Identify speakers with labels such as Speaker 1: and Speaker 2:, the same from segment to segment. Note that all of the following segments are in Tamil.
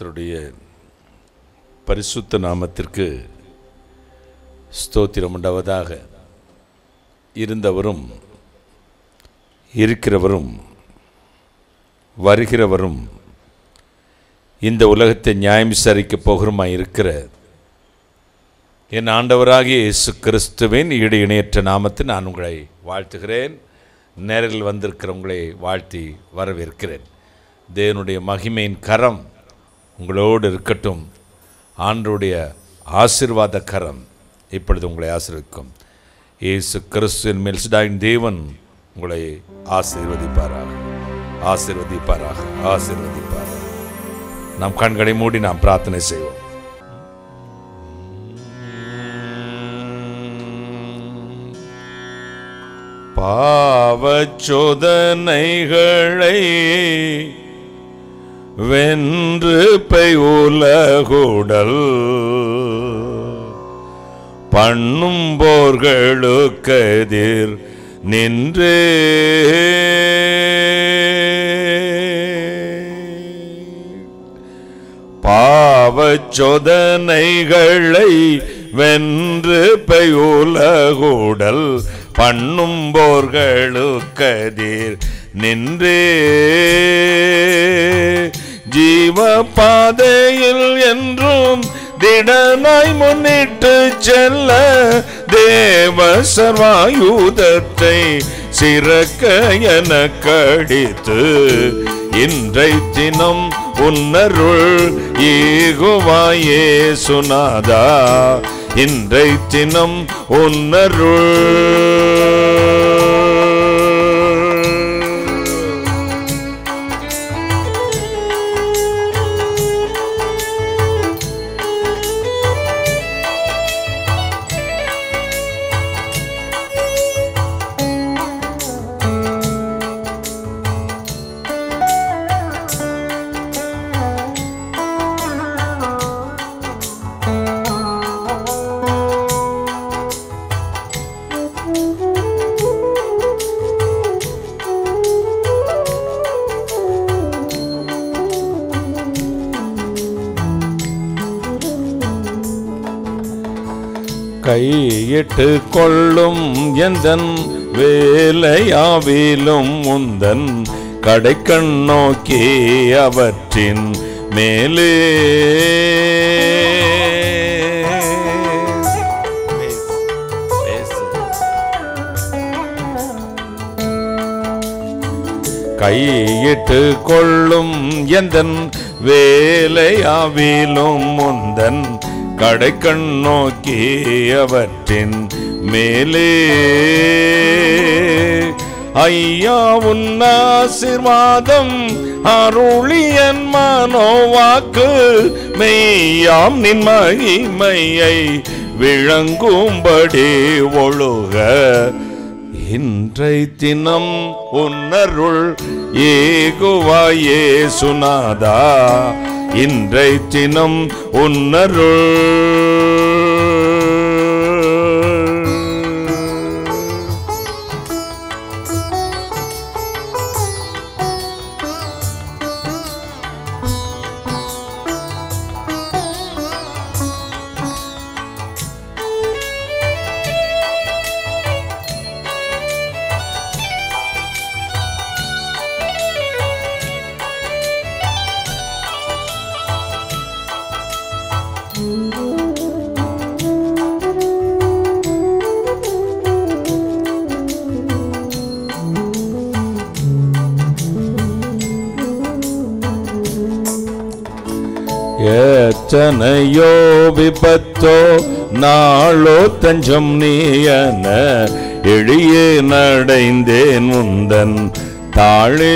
Speaker 1: கர்த்தருடைய பரிசுத்த நாமத்திற்கு ஸ்தோத்திரம் உண்டாவதாக இருந்தவரும் இருக்கிறவரும் வருகிறவரும் இந்த உலகத்தை நியாயம் விசாரிக்கப் போகிறமாய் இருக்கிற என் ஆண்டவராகிய இயேசு கிறிஸ்துவின் ஈடு இணையற்ற நாமத்தில் நான் உங்களை வாழ்த்துகிறேன் நேரில் வந்திருக்கிற உங்களை வாழ்த்தி வரவேற்கிறேன் தேவனுடைய மகிமையின் கரம் உங்களோடு இருக்கட்டும் ஆண்டருடைய ஆசிர்வாத கரம் இப்பொழுது உங்களை ஆசீர்வதிக்கும் இயேசு கிறிஸ்துவின் மெல்சிடாயின் தேவன் உங்களை ஆசீர்வதிப்பாராக ஆசீர்வதிப்பாராக ஆசீர்வதிப்பாராக நாம் கண்களை மூடி நாம் பிரார்த்தனை செய்வோம் பாவச்சோதனைகளை வென்று பை உலகுடல் பண்ணும் போர்களுக்கெதிர் நின்று பாவச்சோதனைகளை வென்று பெயுலகுடல் பண்ணும் போர்களுக்கதிர் நின்றே ஜீவ பாதையில் என்றும் திடனாய் முன்னிட்டு செல்ல தேவ சர்வாயுதத்தை சிறக்க என கடித்து இன்றை தினம் உன்னருள் ஈகுவாயே சுனாதா இன்றை தினம் உன்னருள் கையிட்டு கொள்ளும் எந்தன் வேலையாவிலும் முந்தன் கடைக்கண் நோக்கி அவற்றின் மேலே கையிட்டு கொள்ளும் எந்தன் வேலையாவிலும் முந்தன் கடைக்கண் நோக்கி அவற்றின் மேலே ஐயா உன் ஆசிர்வாதம் அருளியன் மனோவாக்கு மெய்யாம் நின் மகிமையை விளங்கும்படி ஒழுக இன்றை தினம் உன்னருள் ஏகுவாயே சுனாதா இன்றை தினம் உன்னருள் எத்தனையோ விபத்தோ நாளோ தஞ்சம் நீயன எளியே நடைந்தேன் முந்தன் தாளே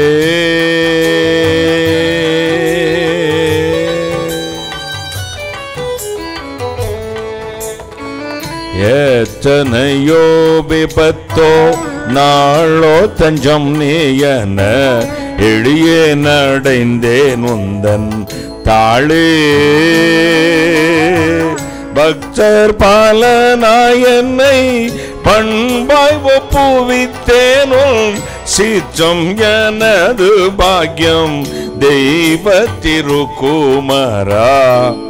Speaker 1: எத்தனையோ விபத்தோ நாளோ தஞ்சம் நீயன எளியே நடைந்தேன் உந்தன் தாளே பக்தர் பாலனாய் என்னை பண்பாய் ஒப்புவித்தேனும் சிற்றம் எனது பாக்கியம் தெய்வ திருக்குமரா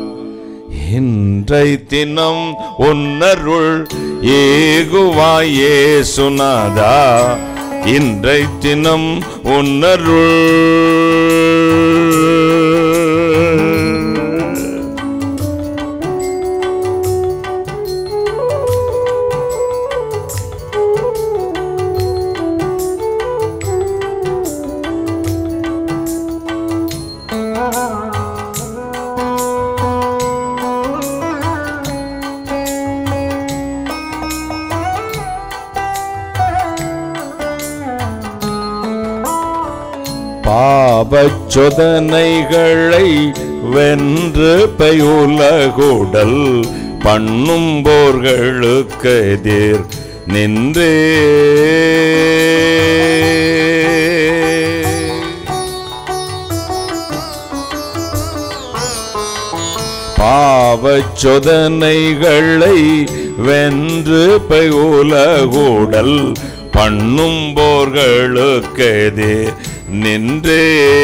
Speaker 1: இன்றை தினம் உன்னருள் ஏகுவாயே சுனாதா இன்றை தினம் உன்னருள் பாவச் சொதனைகளை வென்று பெயுலகுடல் பண்ணும் போர்களுக்கு எதிர் நின்றே பாவச் சொதனைகளை வென்று பெயுலகுடல் பண்ணும் போர்களுக்கெதே நின்றே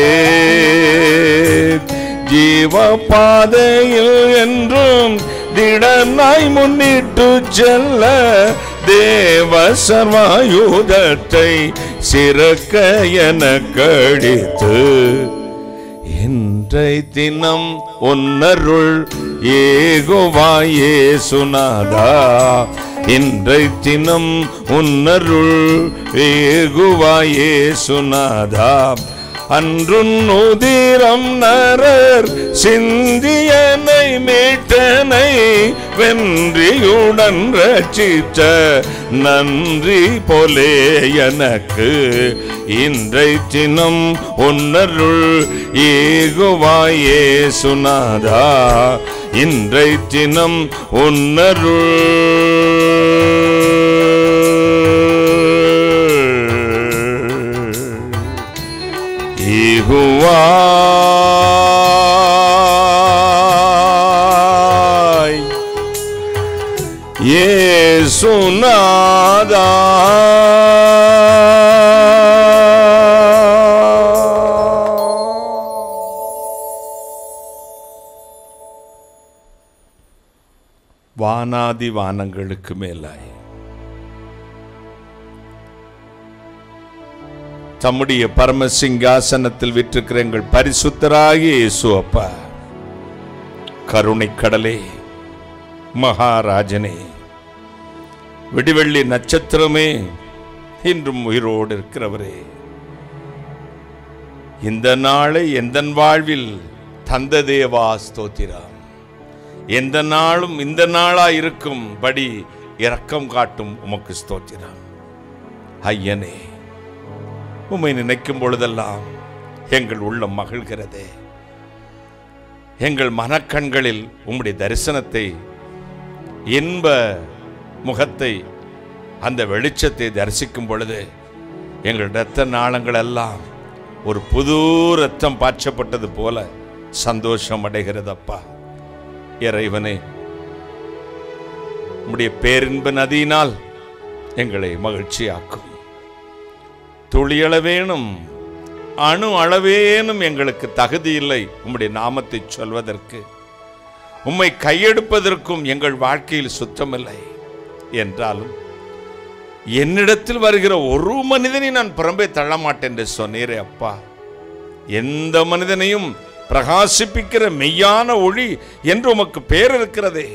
Speaker 1: ஜீவ பாதையில் என்றும் திடனாய் முன்னிட்டு செல்ல தேவ சர்வாயுதத்தை சிறக்க என கடித்து இன்றை தினம் உன்னருள் ஏகுவாயே சுனாதா இன்றை தினம் உன்னருள் ஏகுவாயே சுனாதா அன்றுன்னுதிரம் நரர் சிந்தியனை மீட்டனை வென்றியுடன் ரச்சித்த நன்றி போலே எனக்கு இன்றை தினம் உன்னருள் ஏகுவாயே சுனாதா இன்றை தினம் உன்னருள் ஈகுவாய் ஏசுநாதா வானாதி வானங்களுக்கு மேலாய் தம்முடைய பரம சிங்காசனத்தில் விற்றிருக்கிற எங்கள் பரிசுத்தராகிய இயேசு அப்பா கருணை கடலே மகாராஜனே விடிவெள்ளி நட்சத்திரமே இன்றும் உயிரோடு இருக்கிறவரே இந்த நாளை எந்த வாழ்வில் தந்த தேவா ஸ்தோத்திரம் எந்த நாளும் இந்த நாளா இருக்கும்படி இரக்கம் காட்டும் உமக்கு ஸ்தோத்திரம் ஐயனே உம்மை நினைக்கும் பொழுதெல்லாம் எங்கள் உள்ளம் மகிழ்கிறதே எங்கள் மனக்கண்களில் உம்முடைய தரிசனத்தை இன்ப முகத்தை அந்த வெளிச்சத்தை தரிசிக்கும் பொழுது எங்கள் இரத்த நாளங்கள் எல்லாம் ஒரு புது ரத்தம் பாய்ச்சப்பட்டது போல சந்தோஷம் அடைகிறதப்பா இறைவனே உம்முடைய பேரின்ப நதியினால் எங்களை மகிழ்ச்சியாக்கும் துளியளவேனும் அணு அளவேனும் எங்களுக்கு தகுதி இல்லை உம்முடைய நாமத்தை சொல்வதற்கு உம்மை கையெடுப்பதற்கும் எங்கள் வாழ்க்கையில் சுத்தமில்லை என்றாலும் என்னிடத்தில் வருகிற ஒரு மனிதனை நான் புறம்பே தள்ள மாட்டேன் என்று சொன்னீரே அப்பா எந்த மனிதனையும் பிரகாசிப்பிக்கிற மெய்யான ஒளி என்று உமக்கு பேர் இருக்கிறதே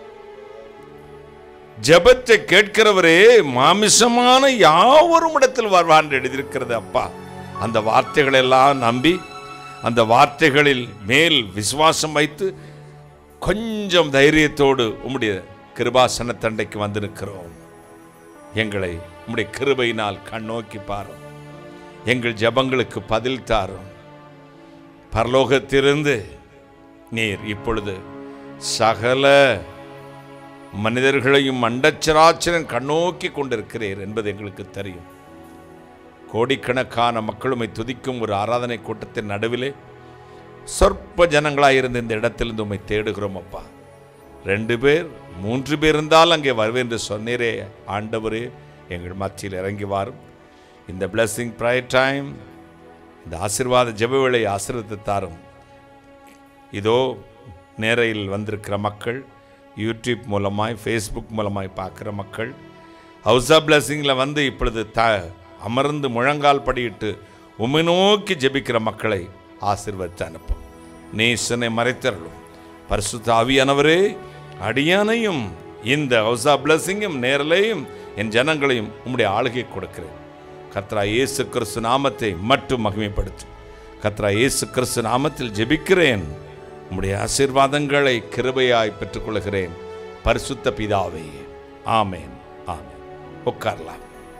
Speaker 1: ஜெபத்தை கேட்கிறவரே மாமிசமான யாவரும் இடத்தில் வருவான் என்று எழுதியிருக்கிறது அப்பா அந்த வார்த்தைகளை எல்லாம் நம்பி அந்த வார்த்தைகளில் மேல் விசுவாசம் வைத்து கொஞ்சம் தைரியத்தோடு உம்முடைய கிருபாசன தண்டைக்கு வந்து நிற்கிறோம் எங்களை உம்முடைய கிருபையினால் கண்ணோக்கி பாரும் எங்கள் ஜெபங்களுக்கு பதில் தாரும் பரலோகத்திலிருந்து நீர் இப்பொழுது சகல மனிதர்களையும் மண்டச்சராச்சரன் கண்ணோக்கி கொண்டிருக்கிறீர் என்பது எங்களுக்கு தெரியும் கோடிக்கணக்கான மக்களுமை துதிக்கும் ஒரு ஆராதனை கூட்டத்தின் நடுவிலே சொற்ப ஜனங்களாயிருந்த இந்த இடத்திலிருந்து உம்மை தேடுகிறோம் அப்பா ரெண்டு பேர் மூன்று பேர் இருந்தால் அங்கே வருவேன் என்று சொன்னீரே ஆண்டவரே எங்கள் மத்தியில் இறங்கி வாரும் இந்த blessing prayer டைம் இந்த ஆசீர்வாத ஜெபவேளை ஆசீர்வத்தை தாரும் இதோ நேரையில் வந்திருக்கிற மக்கள் யூடியூப் மூலமாய் ஃபேஸ்புக் மூலமாய் பார்க்குற மக்கள் ஹவுஸ் ஆஃப் பிளஸிங்கில் வந்து இப்பொழுது த அமர்ந்து முழங்கால் படியிட்டு உமை நோக்கி ஜெபிக்கிற மக்களை ஆசீர்வதித்து அனுப்பும் நேசனை மறைத்தரலும் பரிசுத்த ஆவியானவரே அடியானையும் இந்த ஹவுஸ் ஆஃப் பிளஸிங்கும் நேரலையும் என் ஜனங்களையும் உம்முடைய ஆளுகை கொடுக்கிறேன் கத்ரா இயேசு கிறிஸ்து நாமத்தை மட்டும் மகிமைப்படுத்தும் கத்ரா இயேசு கிறிஸ்து நாமத்தில் ஜெபிக்கிறேன் உம்முடைய ஆசீர்வாதங்களை கிருபையாய் பெற்றுக்கொள்கிறேன் பரிசுத்த பிதாவே ஆமேன் ஆமேன் உட்காரலாம்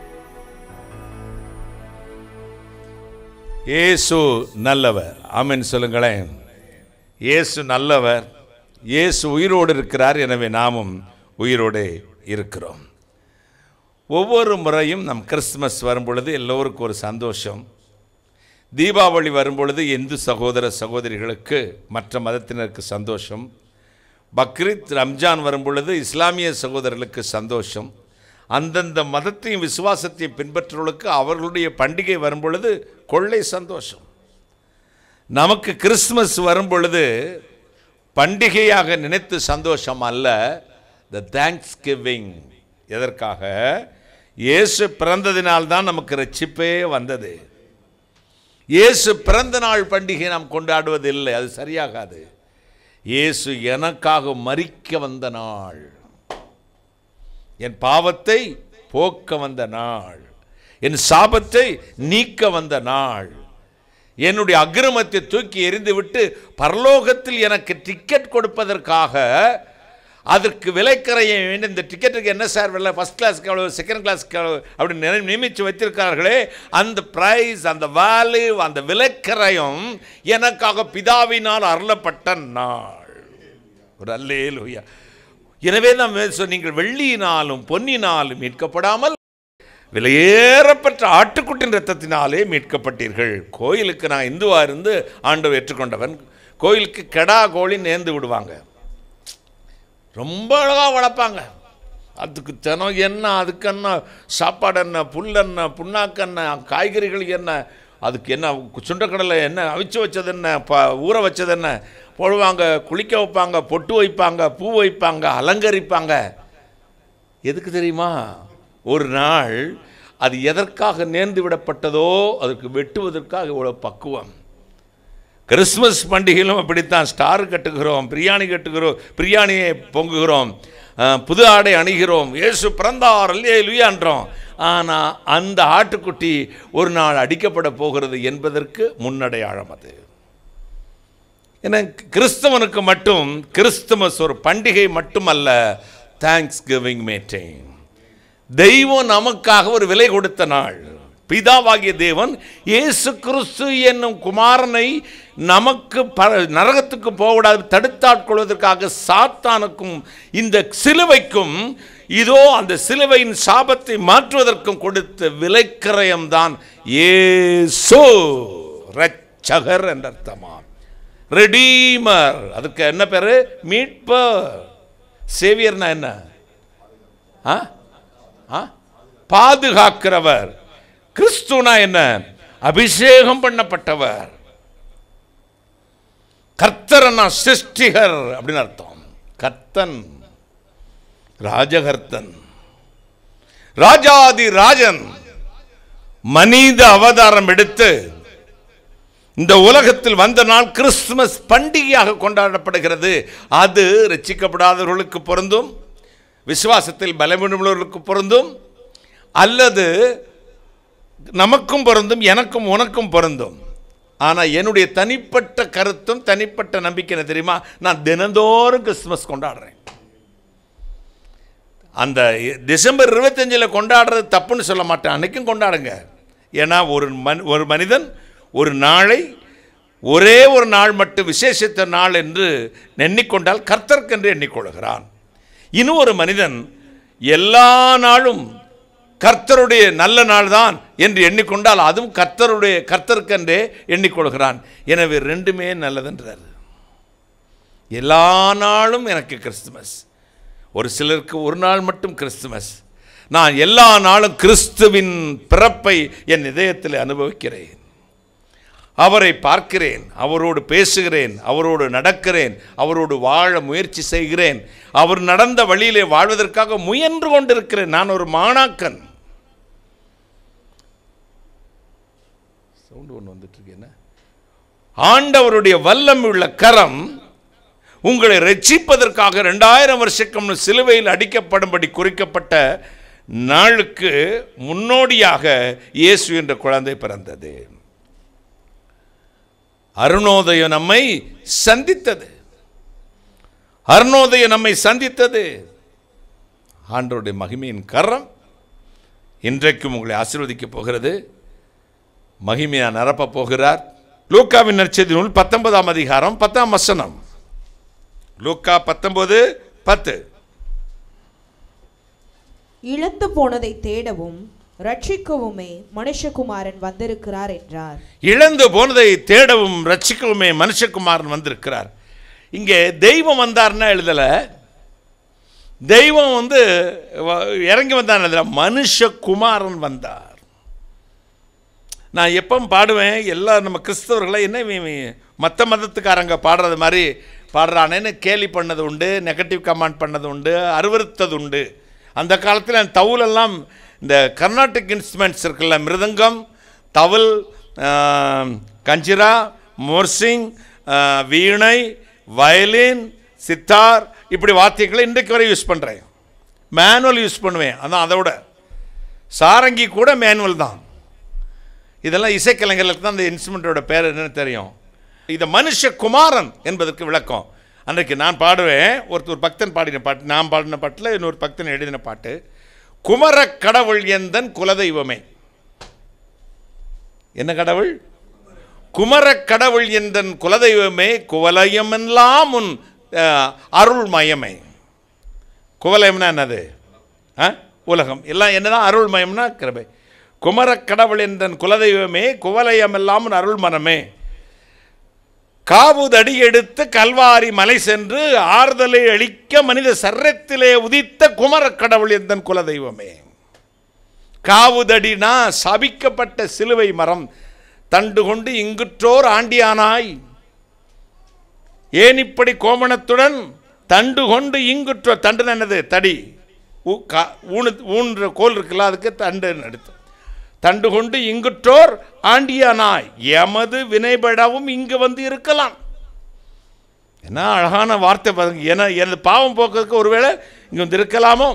Speaker 1: இயேசு நல்லவர் ஆமென் சொல்லுங்களேன் இயேசு நல்லவர் இயேசு உயிரோடு இருக்கிறார் எனவே நாமும் உயிரோடு இருக்கிறோம் ஒவ்வொரு முறையும் நம் கிறிஸ்துமஸ் வரும் பொழுது எல்லோருக்கும் ஒரு சந்தோஷம் தீபாவளி வரும்பொழுது இந்து சகோதர சகோதரிகளுக்கு மற்ற மதத்தினருக்கு சந்தோஷம் பக்ரீத் ரம்ஜான் வரும்பொழுது இஸ்லாமிய சகோதரர்களுக்கு சந்தோஷம் அந்தந்த மதத்தையும் விசுவாசத்தையும் பின்பற்றுவர்களுக்கு அவர்களுடைய பண்டிகை வரும்பொழுது கொள்ளை சந்தோஷம் நமக்கு கிறிஸ்துமஸ் வரும்பொழுது பண்டிகையாக நினைத்து சந்தோஷம் அல்ல த தேங்க்ஸ் கிவிங் எதற்காக இயேசு பிறந்ததினால்தான் நமக்கு ரட்சிப்பே வந்தது இயேசு பிறந்த நாள் பண்டிகை நாம் கொண்டாடுவதில்லை அது சரியாகாது இயேசு எனக்காக மறிக்க வந்த நாள் என் பாவத்தை போக்க வந்த நாள் என் சாபத்தை நீக்க வந்த நாள் என்னுடைய அக்கிரமத்தை தூக்கி எறிந்துவிட்டு பரலோகத்தில் எனக்கு டிக்கெட் கொடுப்பதற்காக அதற்கு விலைக்கரையை வேண்டும் இந்த டிக்கெட்டுக்கு என்ன சார் விலை ஃபஸ்ட் கிளாஸ்க்கு எவ்வளோ செகண்ட் கிளாஸ்க்கு எவ்வளோ அப்படி நினை நியமித்து வைத்திருக்கிறார்களே அந்த ப்ரைஸ் அந்த வேல்யூ அந்த விலைக்கரையும் எனக்காக பிதாவினால் அருளப்பட்ட நாள் ஒரு அல்லேலூயா எனவே நாம் சொ- நீங்கள் வெள்ளியினாலும் பொன்னினாலும் மீட்கப்படாமல் விலையேறப்பட்ட ஆட்டுக்குட்டின் ரத்தத்தினாலே மீட்கப்பட்டீர்கள் கோயிலுக்கு நான் இந்துவா இருந்து ஆண்டவர் ஏற்றுக்கொண்டவன் கோயிலுக்கு கெடா கோழி நேர்ந்து விடுவாங்க ரொம்ப அழகாக வளர்ப்பாங்க அதுக்கு தினம் என்ன அதுக்கு என்ன சாப்பாடு என்ன புல் என்ன புண்ணாக்கு என்ன காய்கறிகள் என்ன அதுக்கு என்ன சுண்டக்கடலை என்ன அவிச்சு வச்சது என்ன ப ஊற வச்சது என்ன போடுவாங்க குளிக்க வைப்பாங்க பொட்டு வைப்பாங்க பூ வைப்பாங்க அலங்கரிப்பாங்க எதுக்கு தெரியுமா ஒரு நாள் அது எதற்காக நேர்ந்து விடப்பட்டதோ அதுக்கு வெட்டுவதற்காக இவ்வளோ பக்குவம் கிறிஸ்மஸ் பண்டிகையிலும் அப்படித்தான் ஸ்டார் கட்டுகிறோம் பிரியாணி கட்டுகிறோம் பிரியாணியை பொங்குகிறோம் அஹ், புது ஆடை அணிகிறோம் இயேசு பிறந்தார் அல்லே லுயான்றோம் ஆனால் அந்த ஆட்டுக்குட்டி ஒரு நாள் அடிக்கப்பட போகிறது என்பதற்கு முன்னடையாளம் அது ஏன்னா கிறிஸ்தவனுக்கு மட்டும் கிறிஸ்துமஸ் ஒரு பண்டிகை மட்டுமல்ல தேங்க்ஸ் கிவிங் மீட்டிங் தெய்வம் நமக்காக ஒரு விலை கொடுத்த நாள் பிதாவாகிய தேவன் இயேசு கிறிஸ்து என்னும் குமாரனை நமக்கு ப நரகத்துக்கு போகக்கூடாது தடுத்தாட்கொள்வதற்காக சாத்தானுக்கும் இந்த சிலுவைக்கும் இதோ அந்த சிலுவையின் சாபத்தை மாற்றுவதற்கும் கொடுத்த விலைக்கரயம்தான் ஏசோ ரட்சகர் என்ற அர்த்தமா ரெடீமர் அதுக்கு என்ன பேரு மீட்பர் சேவியர்னா என்ன ஆ ஆ? பாதுகாக்கிறவர் கிறிஸ்துனா என்ன அபிஷேகம் பண்ணப்பட்டவர் கர்த்தரனா சிருஷ்டிகர் அப்படின்னு அர்த்தம் கர்த்தன் ராஜகர்த்தன் ராஜாதி ராஜன் மனித அவதாரம் எடுத்து இந்த உலகத்தில் வந்த நாள் கிறிஸ்துமஸ் பண்டிகையாக கொண்டாடப்படுகிறது அது ரட்சிக்கப்படாதவர்களுக்கு பொருந்தும் விசுவாசத்தில் பலவீனமுள்ளவர்களுக்கு பொருந்தும் அல்லது நமக்கும் பொருந்தும் எனக்கும் உனக்கும் பொருந்தும் ஆனால் என்னுடைய தனிப்பட்ட கருத்தும் தனிப்பட்ட நம்பிக்கை என்ன தெரியுமா நான் தினந்தோறும் கிறிஸ்துமஸ் கொண்டாடுறேன் அந்த டிசம்பர் இருபத்தஞ்சில் கொண்டாடுறது தப்புன்னு சொல்ல மாட்டேன் அன்னைக்கும் கொண்டாடுங்க ஏன்னா ஒரு மன் ஒரு மனிதன் ஒரு நாளை ஒரே ஒரு நாள் மட்டும் விசேஷித்த நாள் என்று எண்ணிக்கொண்டால் கர்த்தர்க்கென்று எண்ணிக்கொள்கிறான் இன்னும் ஒரு மனிதன் எல்லா நாளும் கர்த்தருடைய நல்ல நாள் தான் என்று எண்ணிக்கொண்டால் அதுவும் கர்த்தருடைய கர்த்தருக்கென்றே எண்ணிக்கொள்கிறான் எனவே ரெண்டுமே நல்லதுன்றார் எல்லா நாளும் எனக்கு கிறிஸ்துமஸ் ஒரு சிலருக்கு ஒரு நாள் மட்டும் கிறிஸ்துமஸ் நான் எல்லா நாளும் கிறிஸ்துவின் பிறப்பை என் இதயத்தில் அனுபவிக்கிறேன் அவரை பார்க்கிறேன் அவரோடு பேசுகிறேன் அவரோடு நடக்கிறேன் அவரோடு வாழ முயற்சி செய்கிறேன் அவர் நடந்த வழியிலே வாழ்வதற்காக முயன்று கொண்டிருக்கிறேன் நான் ஒரு மாணாக்கன் சவுண்டு ஒன்று வந்துட்டு இருக்கு என்ன ஆண்டவருடைய வல்லம் உள்ள கரம் உங்களை ரட்சிப்பதற்காக ரெண்டாயிரம் வருஷக்கம் சிலுவையில் அடிக்கப்படும்படி குறிக்கப்பட்ட நாளுக்கு முன்னோடியாக இயேசு என்ற குழந்தை பிறந்தது அருணோதயம் நம்மை சந்தித்தது அருணோதயம் நம்மை சந்தித்தது ஆண்டவருடைய மகிமையின் கரம் இன்றைக்கும் உங்களை ஆசீர்வதிக்கப் போகிறது மகிமையா நிரப்பப் போகிறார் லூக்காவின் நற்செய்தி நூல் பத்தொன்பதாம் அதிகாரம் பத்தாம் வசனம் லூக்கா பத்தொன்பது பத்து
Speaker 2: இழந்து போனதை தேடவும் ரட்சிக்கவுமே மனுஷகுமாரன் வந்திருக்கிறார் என்றார்
Speaker 1: இழந்து போனதை தேடவும் ரட்சிக்கவுமே மனுஷகுமாரன் வந்திருக்கிறார் இங்கே தெய்வம் வந்தார்னா எழுதலை தெய்வம் வந்து வ- இறங்கி வந்தார் எழுதல மனுஷகுமாரன் வந்தார் நான் எப்போ பாடுவேன் எல்லா நம்ம கிறிஸ்தவர்களை என்ன மற்ற மதத்துக்காரங்க பாடுறது மாதிரி பாடுறானேன்னு கேலி பண்ணது உண்டு நெகட்டிவ் கமெண்ட் பண்ணது உண்டு அருவருத்தது உண்டு அந்த காலத்தில் தவுலெல்லாம் இந்த கர்நாடிக் இன்ஸ்ட்ருமெண்ட்ஸ் இருக்குல்ல மிருதங்கம் தவில் ஆஹ், கஞ்சிரா மோர்சிங் ஆஹ், வீணை வயலின் சித்தார் இப்படி வாத்தியங்களை இன்றைக்கு வரை யூஸ் பண்ணுறேன் மேனுவல் யூஸ் பண்ணுவேன் அதான் அதை விட சாரங்கி கூட மேனுவல் தான் இதெல்லாம் இசைக்கலைஞர்களுக்கு தான் அந்த இன்ஸ்ட்ருமெண்ட்டோட பேர் என்னன்னு தெரியும் இது மனுஷ குமாரன் என்பதற்கு விளக்கம் அன்றைக்கு நான் பாடுவேன் ஒருத்தர் ஒரு பக்தன் பாடின பாட்டு நான் பாடின பாட்டில் இன்னொரு பக்தன் எழுதின பாட்டு குமர கடவுள் எந்தன் குலதெய்வமே என்ன கடவுள் குமர கடவுள் எந்தன் குலதெய்வமே குவலயமெல்லாம் உன் அஹ், அருள்மயமே குவலயம்னா என்னது ஆ உலகம் எல்லாம் என்னதான் அருள்மயம்னா கிருபை குமரக் கடவுள் என்றன் குலதெய்வமே குவலயமெல்லாம் உன் அருள் மனமே காவுதடி எடுத்து கல்வாரி மலை சென்று ஆறுதலை அளிக்க மனித சர்ரத்திலே உதித்த குமரக் கடவுள் எந்தன் குலதெய்வமே காவுதடினா சபிக்கப்பட்ட சிலுவை மரம் தண்டு கொண்டு இங்குற்றோர் ஆண்டியானாய் ஏன் இப்படி கோமணத்துடன் தண்டு கொண்டு இங்குற்ற தண்டு என்னது தடி ஊ கா ஊனு ஊன்ற கோல் இருக்குல்ல அதுக்கு தண்டுன்னு எடுத்து தண்டு கொண்டு இங்குற்றோர் ஆண்டியானாய் எமது வினைபடவும் இங்கு வந்து இருக்கலாம் என்ன அழகான வார்த்தை பாருங்க என எனது பாவம் போக்குறதுக்கு ஒருவேளை இங்கே வந்து இருக்கலாமோ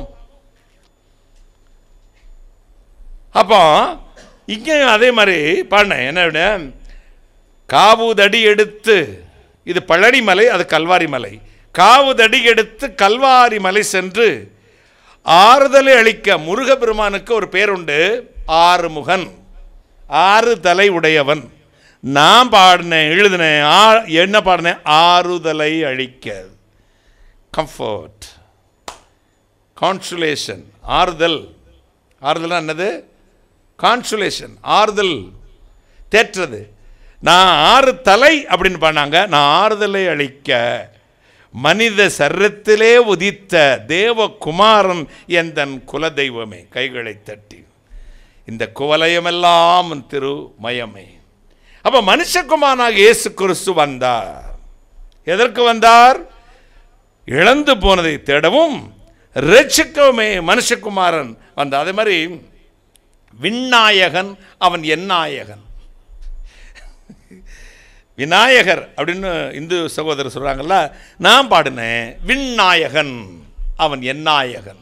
Speaker 1: அப்போ இங்கேயும் அதே மாதிரி பாடினேன் என்ன விட காவுதடி எடுத்து இது பழனி மலை அது கல்வாரி மலை காவுதடி எடுத்து கல்வாரி மலை சென்று ஆறுதலை அளிக்க முருகப்பெருமானுக்கு ஒரு பேருண்டு ஆறுமுகன் ஆறு தலை உடையவன் நான் பாடினேன் எழுதினேன் ஆ என்ன பாடினேன் ஆறுதலை அழிக்க கம்ஃபர்ட் கான்சுலேஷன் ஆறுதல் ஆறுதல்னா என்னது கான்சுலேஷன் ஆறுதல் தேற்றது நான் ஆறு தலை அப்படின்னு பண்ணாங்க நான் ஆறுதலை அளிக்க மனித சர்ரத்திலே உதித்த தேவகுமாரன் எந்தன் குலதெய்வமே கைகளை தட்டி இந்த குவலயமெல்லாம் உன் திருமயமே அப்ப மனுஷகுமாரனாக இயேசு கிறிஸ்து வந்தார் எதற்கு வந்தார் இழந்து போனதை தேடவும் ரட்சிக்கவுமே மனுஷகுமாரன் வந்தார் அதே மாதிரி விண்ணாயகன் அவன் எந்நாயகன் விநாயகர் அப்படின்னு இந்து சகோதரர் சொல்கிறாங்கல்ல நான் பாடினேன் விண்ணாயகன் அவன் எந்நாயகன்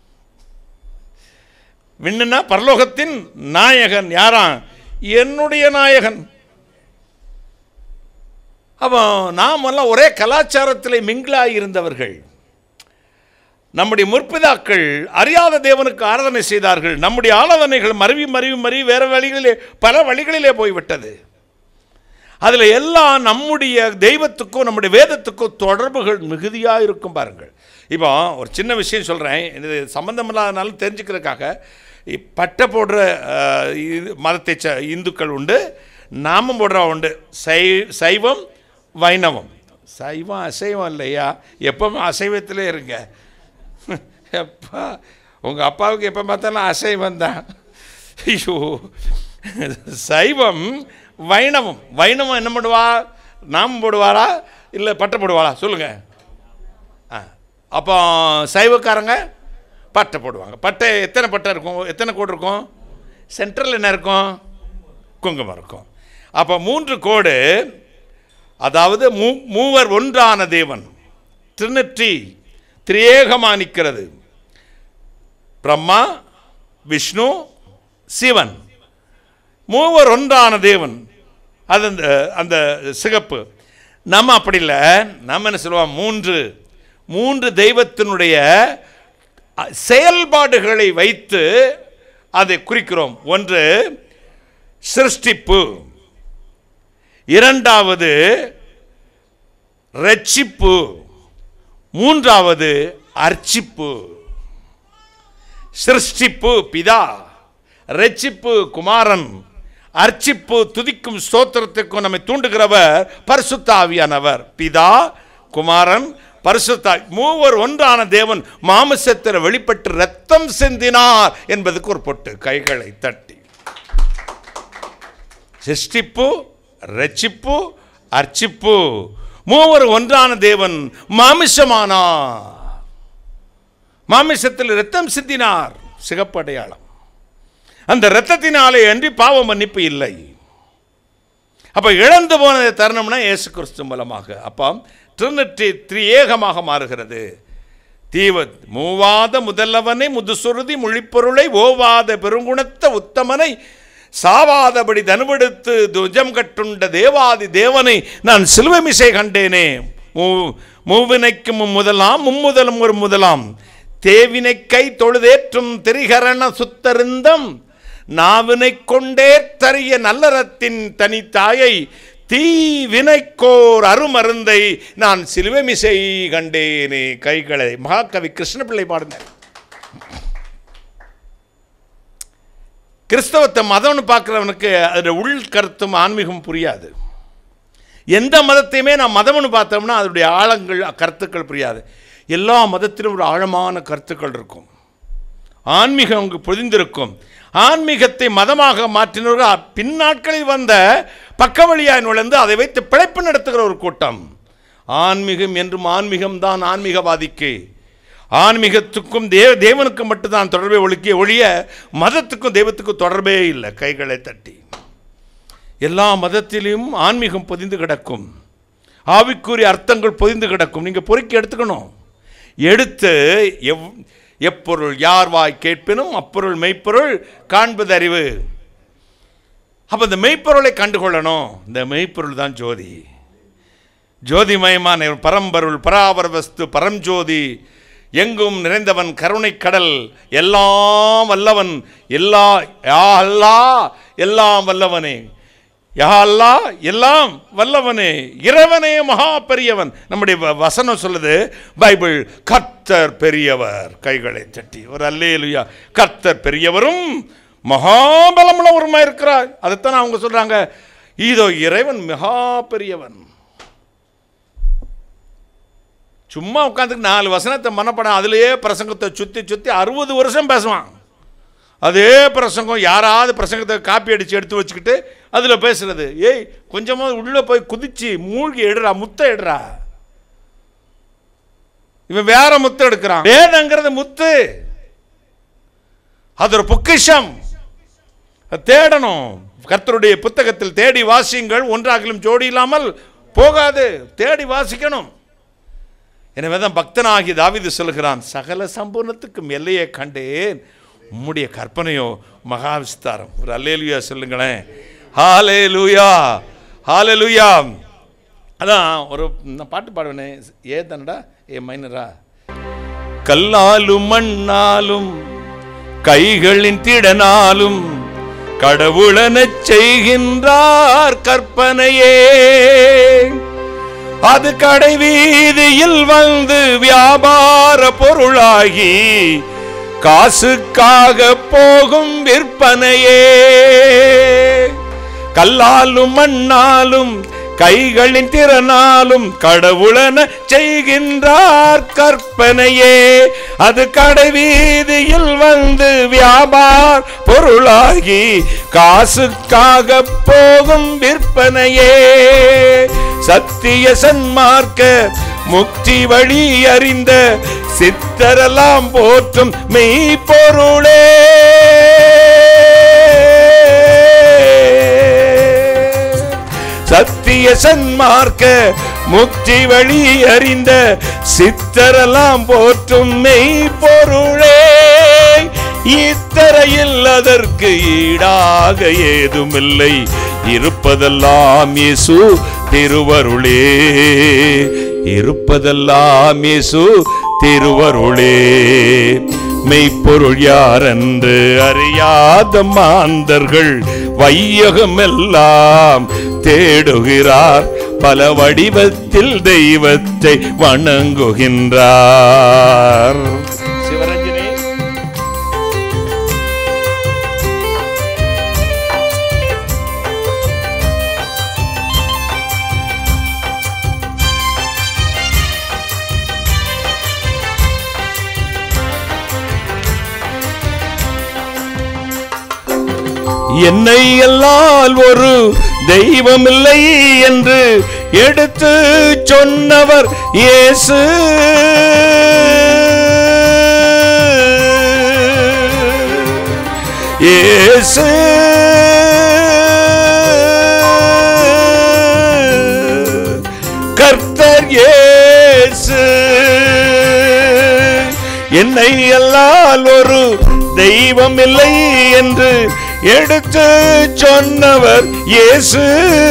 Speaker 1: விண்ணுனா பரலோகத்தின் நாயகன் யாரா என்னுடைய நாயகன் அப்போ நாம் எல்லாம் ஒரே கலாச்சாரத்தில் மிங்கிளாகி இருந்தவர்கள் நம்முடைய முற்பிதாக்கள் அறியாத தேவனுக்கு ஆராதனை செய்தார்கள் நம்முடைய ஆராதனைகள் மருவி மருவி மருவி வேறு வழிகளிலே பல வழிகளிலே போய்விட்டது அதில் எல்லாம் நம்முடைய தெய்வத்துக்கும் நம்முடைய வேதத்துக்கும் தொடர்புகள் மிகுதியாக இருக்கும் பாருங்கள் இப்போ ஒரு சின்ன விஷயம் சொல்கிறேன் இது சம்மந்தம் இல்லாதனாலும் தெரிஞ்சுக்கிறதுக்காக இ- பட்டை போடுற அஹ், இது மதத்தை ச இந்துக்கள் உண்டு நாமம் போடுற உண்டு சை சைவம் வைணவம் சைவம் அசைவம் இல்லையா எப்பவுமே அசைவத்திலே இருங்க எப்பா உங்கள் அப்பாவுக்கு எப்போ பார்த்தாலும் அசைவம் தான் ஐயோ சைவம் வைணவம் வைணவம் என்ன பண்ணுவா நாம் போடுவாரா இல்லை பட்டை போடுவாளா சொல்லுங்கள் ஆ அப்போ சைவக்காரங்க பட்டை போடுவாங்க பட்டை எத்தனை பட்டை இருக்கும் எத்தனை கோடு இருக்கும் சென்ட்ரல் என்ன இருக்கும் குங்குமம் இருக்கும் அப்போ மூன்று கோடு அதாவது மூ மூவர் ஒன்றான தேவன் ட்ரினிட்டி திரியேகமாக நிற்கிறது பிரம்மா விஷ்ணு சிவன் மூவர் ஒன்றான தேவன் அது அந்த அந்த சிகப்பு நம்ம அப்படி இல்லை நம்ம என்ன சொல்லுவோம் மூன்று மூன்று தெய்வத்தினுடைய அ, செயல்பாடுகளை வைத்து அதை குறிக்கிறோம் ஒன்று சிருஷ்டிப்பு இரண்டாவது ரட்சிப்பு மூன்றாவது அர்ச்சிப்பு சிருஷ்டிப்பு பிதா ரட்சிப்பு குமாரன் அர்ச்சிப்பு துதிக்கும் ஸ்தோத்திரத்துக்கும் நம்மை தூண்டுகிறவர் பரிசுத்த ஆவியானவர் பிதா குமாரன் பரிசுத்த மூவர் ஒன்றான தேவன் மாமிசத்தில் வெளிப்பட்டு ரத்தம் சிந்தினார் என்பதுக்கு ஒரு பொட்டு கைகளை தட்டி சிருஷ்டிப்பு ரட்சிப்பு அர்ச்சிப்பு மூவர் ஒன்றான தேவன் மாமிசமானார் மாமிசத்தில் ரத்தம் சிந்தினார் சிகப்பு அடையாளம் அந்த இரத்தத்தினாலே அன்றி பாவ மன்னிப்பு இல்லை அப்ப இழந்து போனதை தரணும்னா இயேசு கிறிஸ்து மூலமாக அப்போ ட்ரினிட்டி த்ரியேகமாக மாறுகிறது தீவ மூவாத முதல்வனை முதுசுருதி மொழிப்பொருளை ஓவாத பெருங்குணத்த உத்தமனை சாவாதபடி தனுவெடுத்து துஜம் கட்டுண்ட தேவாதி தேவனை நான் சிலுவமிசை கண்டேனே மூ மூவினைக்கும் முதலாம் மும்முதலும் ஒரு முதலாம் தேவினை கை தொழுதேற்றும் திரிகரண சுத்தருந்தம் நாவினை கொண்டே தரிய நல்லறத்தின் தனித்தாயை தீவினைக்கோர் அருமருந்தை நான் சிலுவமிசை கண்டேனே கைகளை மகாகவி கிருஷ்ணபிள்ளை பாடினார் கிறிஸ்தவத்தை மதம்னு பார்க்குறவனுக்கு அதோட உள் கருத்தும் ஆன்மீகம் புரியாது எந்த மதத்தையுமே நான் மதம்னு பார்த்தோம்னா அதனுடைய ஆழங்கள் கருத்துக்கள் புரியாது எல்லா மதத்திலும் ஒரு ஆழமான கருத்துக்கள் இருக்கும் ஆன்மீகம் அங்கு பொதிந்திருக்கும் ஆன்மீகத்தை மதமாக மாற்றினவர்கள் பின்னாட்களில் வந்த பக்கவழியாய் நுழைந்து அதை வைத்து பிழைப்பு நடத்துகிற ஒரு கூட்டம் ஆன்மீகம் என்றும் ஆன்மீகம் தான் ஆன்மீகவாதிக்கு ஆன்மீகத்துக்கும் தேவ தேவனுக்கும் மட்டும்தான் தொடர்பை ஒழுக்கிய ஒழிய மதத்துக்கும் தெய்வத்துக்கும் தொடர்பே இல்லை கைகளை தட்டி எல்லா மதத்திலும் ஆன்மீகம் பொதிந்து கிடக்கும் ஆவிக்குரிய அர்த்தங்கள் பொதிந்து கிடக்கும் நீங்கள் பொறுக்கி எடுத்துக்கணும் எடுத்து எவ் எப்பொருள் யார் வாய் கேட்பினும் அப்பொருள் மெய்ப்பொருள் காண்பது அறிவு அப்போ இந்த மெய்ப்பொருளை கண்டுகொள்ளணும் இந்த மெய்ப்பொருள் தான் ஜோதி ஜோதிமயமான பரம்பொருள் பராபர வஸ்து பரஞ்சோதி எங்கும் நிறைந்தவன் கருணை கடல் எல்லாம் வல்லவன் எல்லா யா அல்லா எல்லாம் வல்லவனே யா அல்லா எல்லாம் வல்லவனே இறைவனே மகா பெரியவன் நம்முடைய வ- வசனம் சொல்லுது பைபிள் கர்த்தர் பெரியவர் கைகளை தட்டி ஒரு அல்லேலுயா கர்த்தர் பெரியவரும் மகாபலமுள்ளவருமா இருக்கிறார் அதைத்தான் அவங்க சொல்றாங்க இதோ இறைவன் மகா பெரியவன் சும்மா உட்காந்துக்கு நாலு வசனத்தை மனப்படம் அதிலேயே பிரசங்கத்தை சுற்றி சுற்றி அறுபது வருஷம் பேசுவான் அதே பிரசங்கம் யாராவது பிரசங்கத்தை காப்பி அடித்து எடுத்து வச்சுக்கிட்டு அதில் பேசுறது ஏய் கொஞ்சமாக உள்ளே போய் குதிச்சு மூழ்கி எடுறா முத்தை எடுறா இவன் வேற முத்து எடுக்கிறான் வேதங்கிறது முத்து அது ஒரு பொக்கிஷம் அது தேடணும் கர்த்தருடைய புத்தகத்தில் தேடி வாசியுங்கள் ஒன்றாகிலும் ஜோடி இல்லாமல் போகாது தேடி வாசிக்கணும் எனவே தான் பக்தனாகி தாவீது சொல்கிறான் சகல சம்பூர்ணத்துக்கும் எல்லையை கண்டேன் உம்முடைய கற்பனையோ மகா விஸ்தாரம் ஒரு அல்லேலுயா சொல்லுங்களேன் ஹாலே லூயா ஹாலே லூயா அதான் ஒரு நான் பாட்டு பாடுவேனே ஏ தானடா ஏ மைனரா கல்லாலும் மண்ணாலும் கைகளின் திடனாலும் கடவுளனச் செய்கின்றார் கற்பனையே அது கடை வீதியில் வந்து வியாபார பொருளாகி காசுக்காக போகும் விற்பனையே கல்லாலும் மண்ணாலும் கைகளின் திறனாலும் கடவுளன செய்கின்றார் கற்பனையே அது கடைவீதியில் வந்து வியாபார பொருளாகி காசுக்காக போகும் விற்பனையே சத்திய சன்மார்க்க முக்தி வழி அறிந்த சித்தரெல்லாம் போற்றும் மெய்ப்பொருளே சத்திய சன்மார்க்க முக்தி வழி அறிந்த சித்தரெல்லாம் போற்றும் மெய்ப்பொருளே இத்தரையில் அதற்கு ஈடாக ஏதுமில்லை இருப்பதெல்லாம் இயேசு திருவருளே இருப்பதெல்லாம் இயேசு திருவருளே மெய்ப்பொருள் யாரென்று அறியாத மாந்தர்கள் வையகமெல்லாம் தேடுகிறார் பல வடிவத்தில் தெய்வத்தை வணங்குகின்றார் சிவரஞ்சனி என்னை எல்லால் ஒரு தெய்வமில்லை என்று எடுத்து சொன்னவர் இயேசு இயேசு கர்த்தர் இயேசு என்னை அல்லால் ஒரு தெய்வம் இல்லை என்று எடுத்து சொன்னவர் இயேசு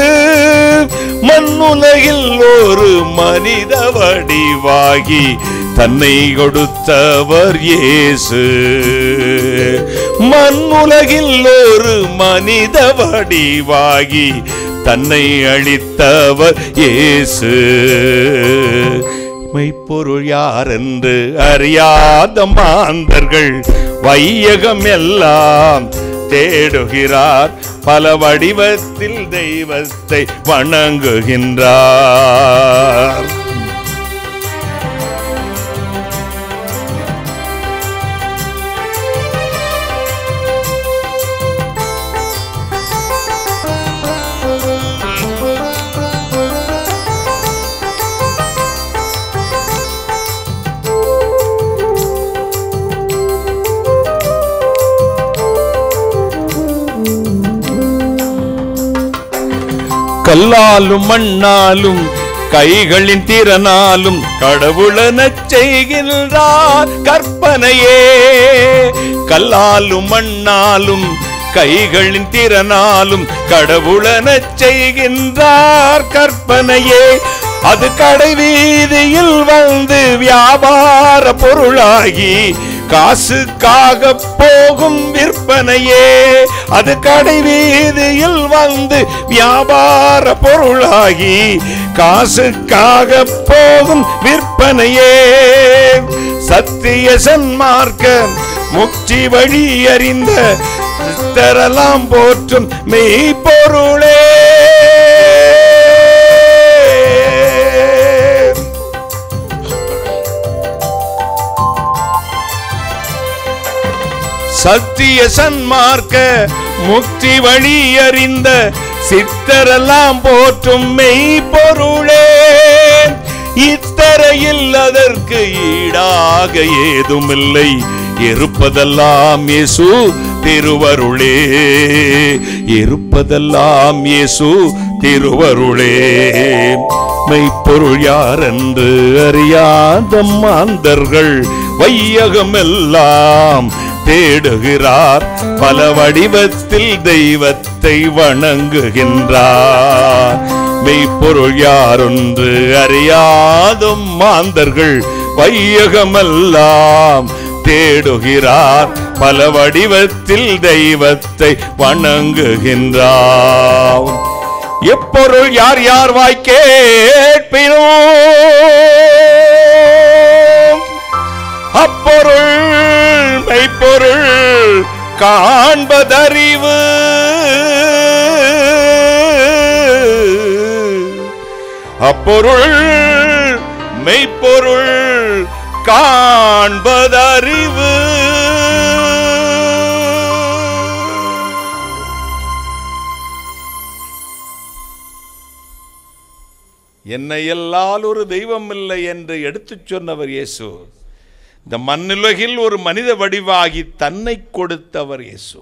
Speaker 1: மண்ணுலகில் ஒரு மனித வடிவாகி தன்னை கொடுத்தவர் இயேசு மண்ணுலகில் ஒரு மனித வடிவாகி தன்னை அளித்தவர் இயேசு மெய்ப்பொருள் யார் என்று அறியாத மாந்தர்கள் வையகம் எல்லாம் தேடுகிறார் பல வடிவத்தில் தெய்வத்தை வணங்குகின்றார் கல்லாலும் மண்ணாலும் கைகளின் திறனாலும் கடவுளனச் செய்கின்றார் கற்பனையே கல்லாலும் மண்ணாலும் கைகளின் திறனாலும் கடவுளனச் செய்கின்றார் கற்பனையே அது கடை வீதியில் வந்து வியாபார பொருளாகி காசுக்காக போகும் விற்பனையே அது கடை வீதியில் வந்து வியாபார பொருளாகி காசுக்காக போகும் விற்பனையே சத்திய சன்மார்க்க முக்தி வழி அறிந்த சித்தரெல்லாம் போற்றும் மெய்ப்பொருளே சத்திய சன்மார்க்க முக்தி வழி அறிந்த சித்தரெல்லாம் போற்றும் மெய்ப்பொருளே இத்தரையில் அதற்கு ஈடாக ஏதுமில்லை இருப்பதெல்லாம் இயேசு திருவருளே இருப்பதெல்லாம் இயேசு திருவருளே மெய்ப்பொருள் யார் என்று அறியாத மாந்தர்கள் வையகமெல்லாம் தேடுகிறார் பல வடிவத்தில் தெய்வத்தை வணங்குகின்றார் மெய்ப்பொருள் யாரொன்று அறியாதும் மாந்தர்கள் வையகமெல்லாம் தேடுகிறார் பல வடிவத்தில் தெய்வத்தை வணங்குகின்றார் எப்பொருள் யார் யார் வாய் கேட்பினோ அப்பொருள் மெய்ப்பொருள் காண்பதறிவு அப்பொருள் மெய்ப்பொருள் காண்பதறிவு என்னை எல்லால் ஒரு தெய்வம் இல்லை என்று எடுத்துச் சொன்னவர் இயேசு இந்த மண்ணுலகில் ஒரு மனித வடிவாகி தன்னை கொடுத்தவர் இயேசு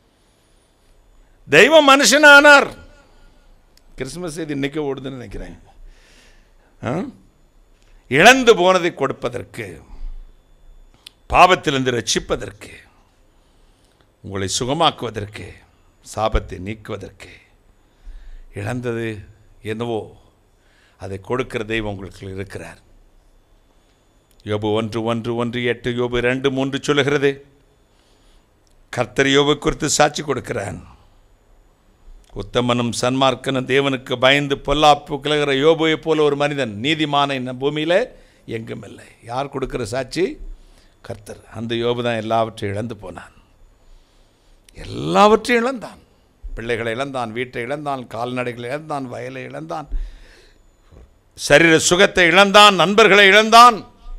Speaker 1: தெய்வ மனுஷனானார் கிறிஸ்துமஸ் செய்தி இன்னைக்கு ஓடுதுன்னு நினைக்கிறேன் ஆ? இழந்து போனதை கொடுப்பதற்கு பாவத்திலிருந்து ரட்சிப்பதற்கு உங்களை சுகமாக்குவதற்கு சாபத்தை நீக்குவதற்கு இழந்தது என்னவோ அதை கொடுக்கிற தெய்வம் உங்களுக்கு இருக்கிறார் யோபு ஒன்று ஒன்று ஒன்று எட்டு யோபு ரெண்டு மூன்று சொல்லுகிறது கர்த்தர் யோபு குறித்து சாட்சி கொடுக்கிறான் உத்தமனும் சன்மார்க்கனும் தேவனுக்கு பயந்து பொல்லாப்பு கிளகிற யோபுவை போல ஒரு மனிதன் நீதிமான இந்த பூமியில் எங்கும் இல்லை யார் கொடுக்கிற சாட்சி கர்த்தர் அந்த யோபு தான் எல்லாவற்றையும் இழந்து போனான் எல்லாவற்றையும் இழந்தான் பிள்ளைகளை இழந்தான் வீட்டை இழந்தான் கால்நடைகளை இழந்தான் வயலை இழந்தான் சரீர சுகத்தை இழந்தான் நண்பர்களை இழந்தான்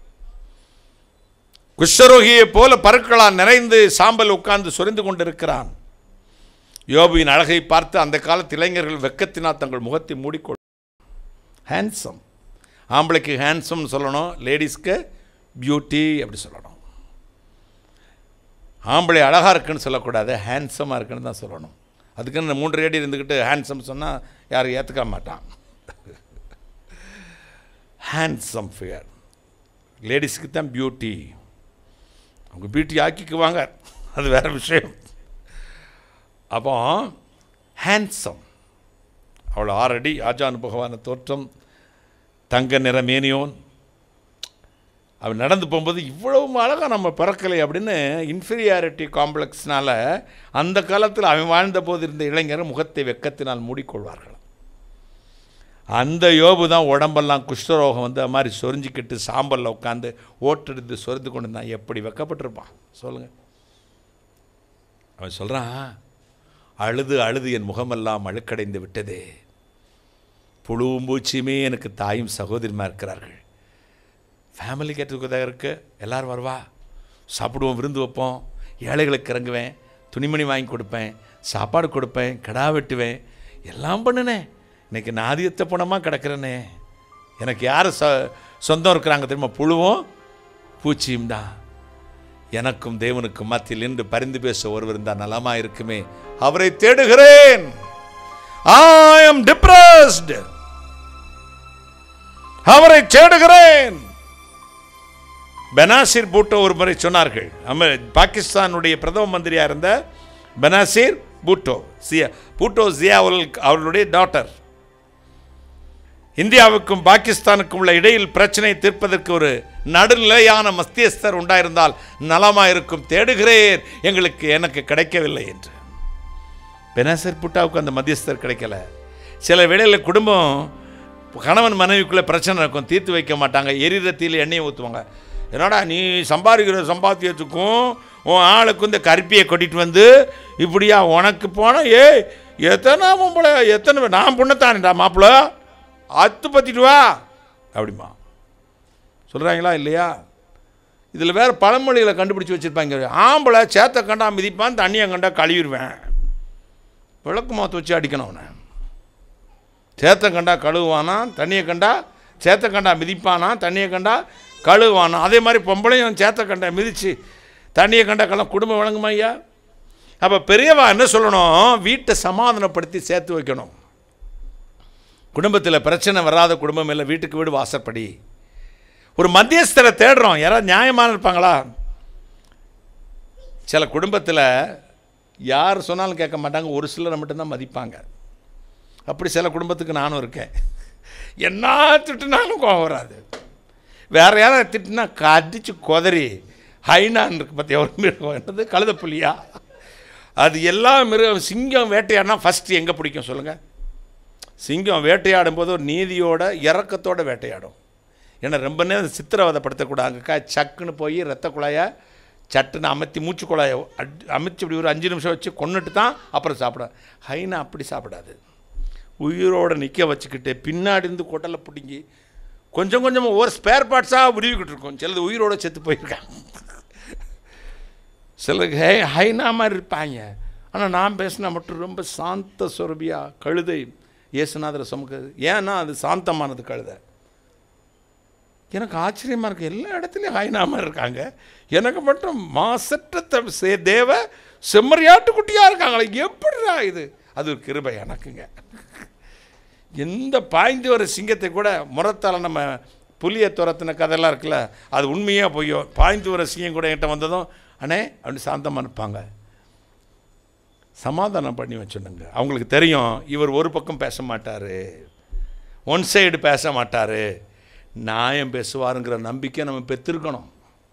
Speaker 1: குஷ்டரோகியைப் போல பருக்களால் நிறைந்து சாம்பல் உட்கார்ந்து சொரிந்து கொண்டிருக்கிறான் யோபுவின் அழகை பார்த்து அந்த காலத்து இளைஞர்கள் வெக்கத்தினால் தங்கள் முகத்தை மூடிக்கொள் ஹேண்ட்ஸம் ஆம்பளைக்கு ஹேண்ட்ஸம் சொல்லணும் லேடிஸ்க்கு பியூட்டி அப்படி சொல்லணும் ஆம்பளை அழகாக இருக்குன்னு சொல்லக்கூடாது ஹேண்ட்ஸமாக இருக்குன்னு தான் சொல்லணும் அதுக்குன்னு மூன்று அடி இருந்துக்கிட்டு ஹேண்ட்ஸம் சொன்னால் யாரும் ஏற்றுக்க மாட்டான் ஹேண்ட்ஸம் ஃபிகர் லேடிஸ்க்கு தான் பியூட்டி அவங்க பியூட்டி ஆக்கிக்குவாங்க அது வேற விஷயம் அப்போ ஹேண்ட்ஸம் அவள் ஆறடி ஆஜான் பகவான தோற்றம் தங்க நிற மேனியோன் அவன் நடந்து போகும்போது இவ்வளவு அழகாக நம்ம பிறக்கலை அப்படின்னு இன்ஃபீரியாரிட்டி காம்ப்ளெக்ஸ்னால அந்த காலத்தில் அவன் வாழ்ந்த போது இருந்த இளைஞர் முகத்தை வெக்கத்தினால் மூடிக்கொள்வார்கள் அந்த யோபு தான் உடம்பெல்லாம் குஷ்டரோகம் வந்து அது மாதிரி சொரிஞ்சிக்கிட்டு சாம்பலில் உட்காந்து ஓட்டெடுத்து சொரிந்து கொண்டு இருந்தான் எப்படி வெக்கப்பட்டிருப்பான் சொல்லுங்கள் அவன் சொல்கிறான் அழுது அழுது என் முகமெல்லாம் அழுக்கடைந்து விட்டதே புழுவும் பூச்சியுமே எனக்கு தாயும் சகோதரிமா இருக்கிறார்கள் ஃபேமிலி கேட்டுக்கிறதாக இருக்கு எல்லோரும் வருவா சாப்பிடுவோம் விருந்து வைப்போம் ஏழைகளுக்கு இறங்குவேன் துணிமணி வாங்கி கொடுப்பேன் சாப்பாடு கொடுப்பேன் கிடா வெட்டுவேன் எல்லாம் பண்ணினேன் இன்னைக்கு நாதியத்தை பணமாக கிடக்கிறேனே எனக்கு யார் சொ சொந்தம் இருக்கிறாங்க தெரியுமா புழுவும் பூச்சியும் தான் எனக்கும் தேவனுக்கும் மத்தியில் நின்று பரிந்து பேச ஒருவர் இருந்தால் நலமா இருக்குமே அவரை தேடுகிறேன் ஐ am depressed அவரை தேடுகிறேன் பெனாசிர் பூட்டோ ஒரு முறை சொன்னார்கள் அமெ பாகிஸ்தானுடைய பிரதம மந்திரியாக இருந்த பெனாசிர் பூட்டோ சியா பூட்டோ ஜியா அவர்களுடைய டாட்டர் இந்தியாவுக்கும் பாகிஸ்தானுக்கும் உள்ள இடையில் பிரச்சனை தீர்ப்பதற்கு ஒரு நடுநிலையான மத்தியஸ்தர் உண்டாயிருந்தால் நலமாக இருக்கும் தேடுகிறேன் எங்களுக்கு எனக்கு கிடைக்கவில்லை என்று பெனாசர் புட்டாவுக்கு அந்த மத்தியஸ்தர் கிடைக்கல சில வேளையில் குடும்பம் கணவன் மனைவிக்குள்ளே பிரச்சனை இருக்கும் தீர்த்து வைக்க மாட்டாங்க எரிரத்தியில் எண்ணெயை ஊற்றுவாங்க என்னடா நீ சம்பாதிக்கிற சம்பாத்தியத்துக்கும் உன் ஆளுக்கு இந்த கருப்பியை கொட்டிட்டு வந்து இப்படியா உனக்கு போனால் ஏ எத்தனை பொம்பளை எத்தனை நான் பொண்ணத்தானேடா மாப்பிள்ள அத்து பத்திட்டு வா அப்படிமா சொல்கிறாங்களா இல்லையா இதில் வேறு பழமொழிகளை கண்டுபிடிச்சி வச்சுருப்பாங்க ஆம்பளை சேத்தை கண்டா மிதிப்பான் தண்ணியை கண்டா கழுவிடுவேன் விளக்கு மாற்ற வச்சு அடிக்கணும் அவனை சேத்தை கண்டா கழுவுவானா தண்ணியை கண்டா சேத்தை கண்டா மிதிப்பானா தண்ணியை கண்டா கழுவுவானா அதே மாதிரி பொம்பளையும் சேத்தை கண்டா மிதித்து தண்ணியை கண்டா கள்ள குடும்பம் வழங்குமா ஐயா அப்போ பெரியவா என்ன சொல்லணும் வீட்டை சமாதானப்படுத்தி சேர்த்து வைக்கணும் குடும்பத்தில் பிரச்சனை வராத குடும்பம் இல்லை வீட்டுக்கு வீடு வாசப்படி ஒரு மத்தியஸ்தரை தேடுறோம் யாராவது நியாயமான இருப்பாங்களா சில குடும்பத்தில் யார் சொன்னாலும் கேட்க மாட்டாங்க ஒரு சிலரை மட்டும்தான் மதிப்பாங்க அப்படி சில குடும்பத்துக்கு நானும் இருக்கேன் என்ன திட்டுனாலும் கோவம் வராது வேற யாராவது திட்டுனா கடிச்சு கொதறி ஹைனான் இருக்கு பற்றி ஒரு மிருகம் என்னது கழுத புலியா அது எல்லா மிருகம் சிங்கம் வேட்டையாடினா ஃபஸ்ட்டு எங்கே பிடிக்கும் சொல்லுங்கள் சிங்கம் வேட்டையாடும் போது ஒரு நீதியோட இறக்கத்தோட வேட்டையாடும் ஏன்னா ரொம்ப நேரம் சித்திரவதைப்படுத்தக்கூடாதுக்கா சக்குன்னு போய் ரத்த குழாயை சட்டுன்னு அமர்த்தி மூச்சு குழாயை அட் அமைச்சு இப்படி ஒரு அஞ்சு நிமிஷம் வச்சு கொண்டுட்டு தான் அப்புறம் சாப்பிடும் ஹைனா அப்படி சாப்பிடாது உயிரோடு நிற்க வச்சுக்கிட்டு பின்னாடி இருந்து கொட்டலை பிடுங்கி கொஞ்சம் கொஞ்சமாக ஒவ்வொரு ஸ்பேர் பார்ட்ஸாக உருவிக்கிட்டு இருக்கோம் சிலது உயிரோட செத்து போயிருக்காங்க சிலருக்கு ஹே ஹைனா மாதிரி இருப்பாங்க ஆனால் நான் பேசினா மட்டும் ரொம்ப சாந்த சுரபியா கழுதை இயேசுநாதரை சுமக்குது ஏன்னா அது சாந்தமானது கழுதை எனக்கு ஆச்சரியமாக இருக்குது எல்லா இடத்துலையும் ஹைனாம இருக்காங்க எனக்கு மட்டும் மாசற்ற த- சே- தேவ செம்மறியாட்டு குட்டியாக இருக்காங்களே எப்படிடா இது அது ஒரு கிருபை எனக்குங்க எந்த பாய்ந்து வர சிங்கத்தை கூட முறத்தால் நம்ம புலியை துரத்தின கதையெல்லாம் இருக்குல்ல அது உண்மையாக பொய்யோ பாய்ந்து வர சிங்கம் கூட என்கிட்ட வந்ததும் அண்ணே அப்படின்னு சாந்தமாக இருப்பாங்க சமாதானம் பண்ணி வச்சுடுங்க அவங்களுக்கு தெரியும் இவர் ஒரு பக்கம் பேச மாட்டார் ஒன் சைடு பேச மாட்டார் நியாயம் பேசுவாருங்கிற நம்பிக்கை நம்ம பெற்றிருக்கணும்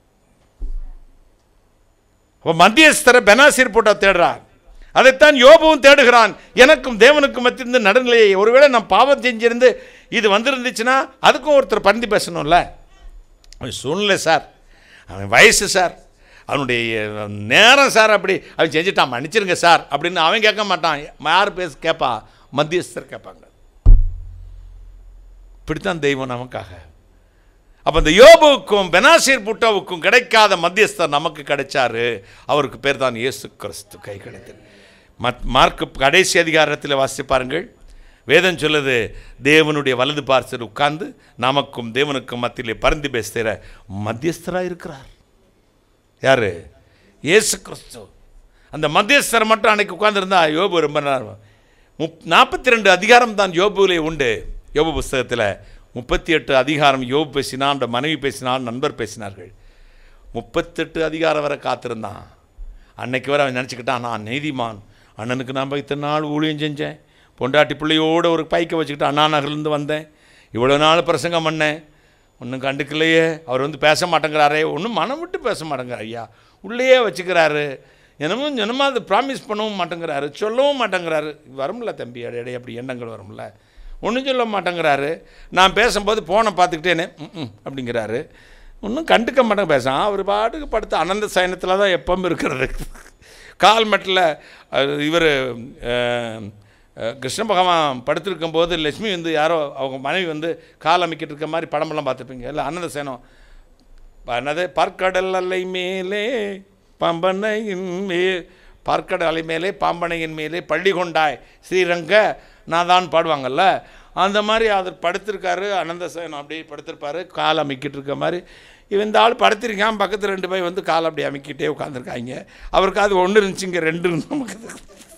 Speaker 1: அப்போ மத்தியஸ்தரை பெனாசிர் போட்டா தேடுறார் அதைத்தான் யோபுவும் தேடுகிறான் எனக்கும் தேவனுக்கும் மத்தியிருந்து நடுநிலையை ஒருவேளை நான் பாவம் செஞ்சிருந்து இது வந்திருந்துச்சுன்னா அதுக்கும் ஒருத்தர் பந்தி பேசணும்ல அவன் சூழ்நிலை சார் அவன் வயசு சார் அவனுடைய நேரம் சார் அப்படி அவன் செஞ்சுட்டான் மன்னிச்சிருங்க சார் அப்படின்னு அவன் கேட்க மாட்டான் யார் பேச கேட்பா மத்தியஸ்தர் கேட்பாங்க இப்படித்தான் தெய்வம் நமக்காக அப்போ இந்த யோபுவுக்கும் பெனாசீர் புட்டாவுக்கும் கிடைக்காத மத்தியஸ்தர் நமக்கு கிடைச்சாரு அவருக்கு பேர் தான் இயேசு கிறிஸ்து கை கிடைத்தது மத் மார்க்கு கடைசி அதிகாரத்தில் வாசித்து பாருங்கள் வேதம் சொல்லுது தேவனுடைய வலது பார்சல் உட்கார்ந்து நமக்கும் தேவனுக்கும் மத்தியிலே பரிந்து பேசுகிற மத்தியஸ்தராக இருக்கிறார் யாரு இயேசு கிறிஸ்து அந்த மத்தியஸ்தர் மட்டும் அன்னைக்கு உட்கார்ந்திருந்தா யோபு ரொம்ப நேரம் முப் நாற்பத்தி ரெண்டு அதிகாரம் தான் யோபுவிலே உண்டு யோபு புஸ்தகத்தில் முப்பத்தி எட்டு அதிகாரம் யோபு பேசினான் அந்த மனைவி பேசினான் நண்பர் பேசினார்கள் முப்பத்தெட்டு அதிகாரம் வரை காத்திருந்தான் அன்னைக்கு வரை அவன் நினச்சிக்கிட்டான் நான் நீதிமான் அண்ணனுக்கு நான் இத்தனை நாள் ஊழியம் செஞ்சேன் பொண்டாட்டி பிள்ளையோட ஒரு பைக்கை வச்சுக்கிட்டு அண்ணா நகர்லேருந்து வந்தேன் இவ்வளோ நாள் பிரசங்கம் பண்ணேன் ஒன்றும் கண்டுக்கலையே அவர் வந்து பேச மாட்டேங்கிறாரே ஒன்றும் மனம் விட்டு பேச மாட்டேங்கிறார் ஐயா உள்ளேயே வச்சுக்கிறாரு என்னமோ என்னமோ அது ப்ராமிஸ் பண்ணவும் மாட்டேங்கிறாரு சொல்லவும் மாட்டேங்கிறாரு வரும்ல தம்பி இடையிடையே அப்படி எண்ணங்கள் வரும்ல ஒன்றும் சொல்ல மாட்டேங்கிறாரு நான் பேசும்போது ஃபோனை பார்த்துக்கிட்டேனே ம் அப்படிங்கிறாரு ஒன்றும் கண்டுக்க மாட்டேங்க பேசான் அவர் பாட்டுக்கு படுத்து அனந்த சயனத்தில் தான் எப்பவும் இருக்கிறது கால்மெட்டில் இவர் கிருஷ்ண பகவான் படுத்திருக்கும் போது லட்சுமி வந்து யாரோ அவங்க மனைவி வந்து கால் அமைக்கிட்டு இருக்க மாதிரி படமெல்லாம் பார்த்துருப்பீங்க இல்லை அனந்த சேனம் என்னது பார்க்கடல் அலை மேலே பாம்பனையின் மே பார்க்கடல் அலை மேலே பாம்பனையின் மேலே பள்ளி கொண்டாய் ஸ்ரீரங்க நான் தான் பாடுவாங்கல்ல அந்த மாதிரி அவர் படுத்திருக்காரு அனந்த சேனம் அப்படியே படுத்திருப்பாரு கால் அமைக்கிட்டு இருக்க மாதிரி இவன் இந்த ஆள் படுத்திருக்கான் பக்கத்தில் ரெண்டு பேர் வந்து கால் அப்படி அமைக்கிட்டே உட்காந்துருக்காங்க அவருக்கு அது ஒன்று இருந்துச்சுங்க ரெண்டு இருந்து நமக்கு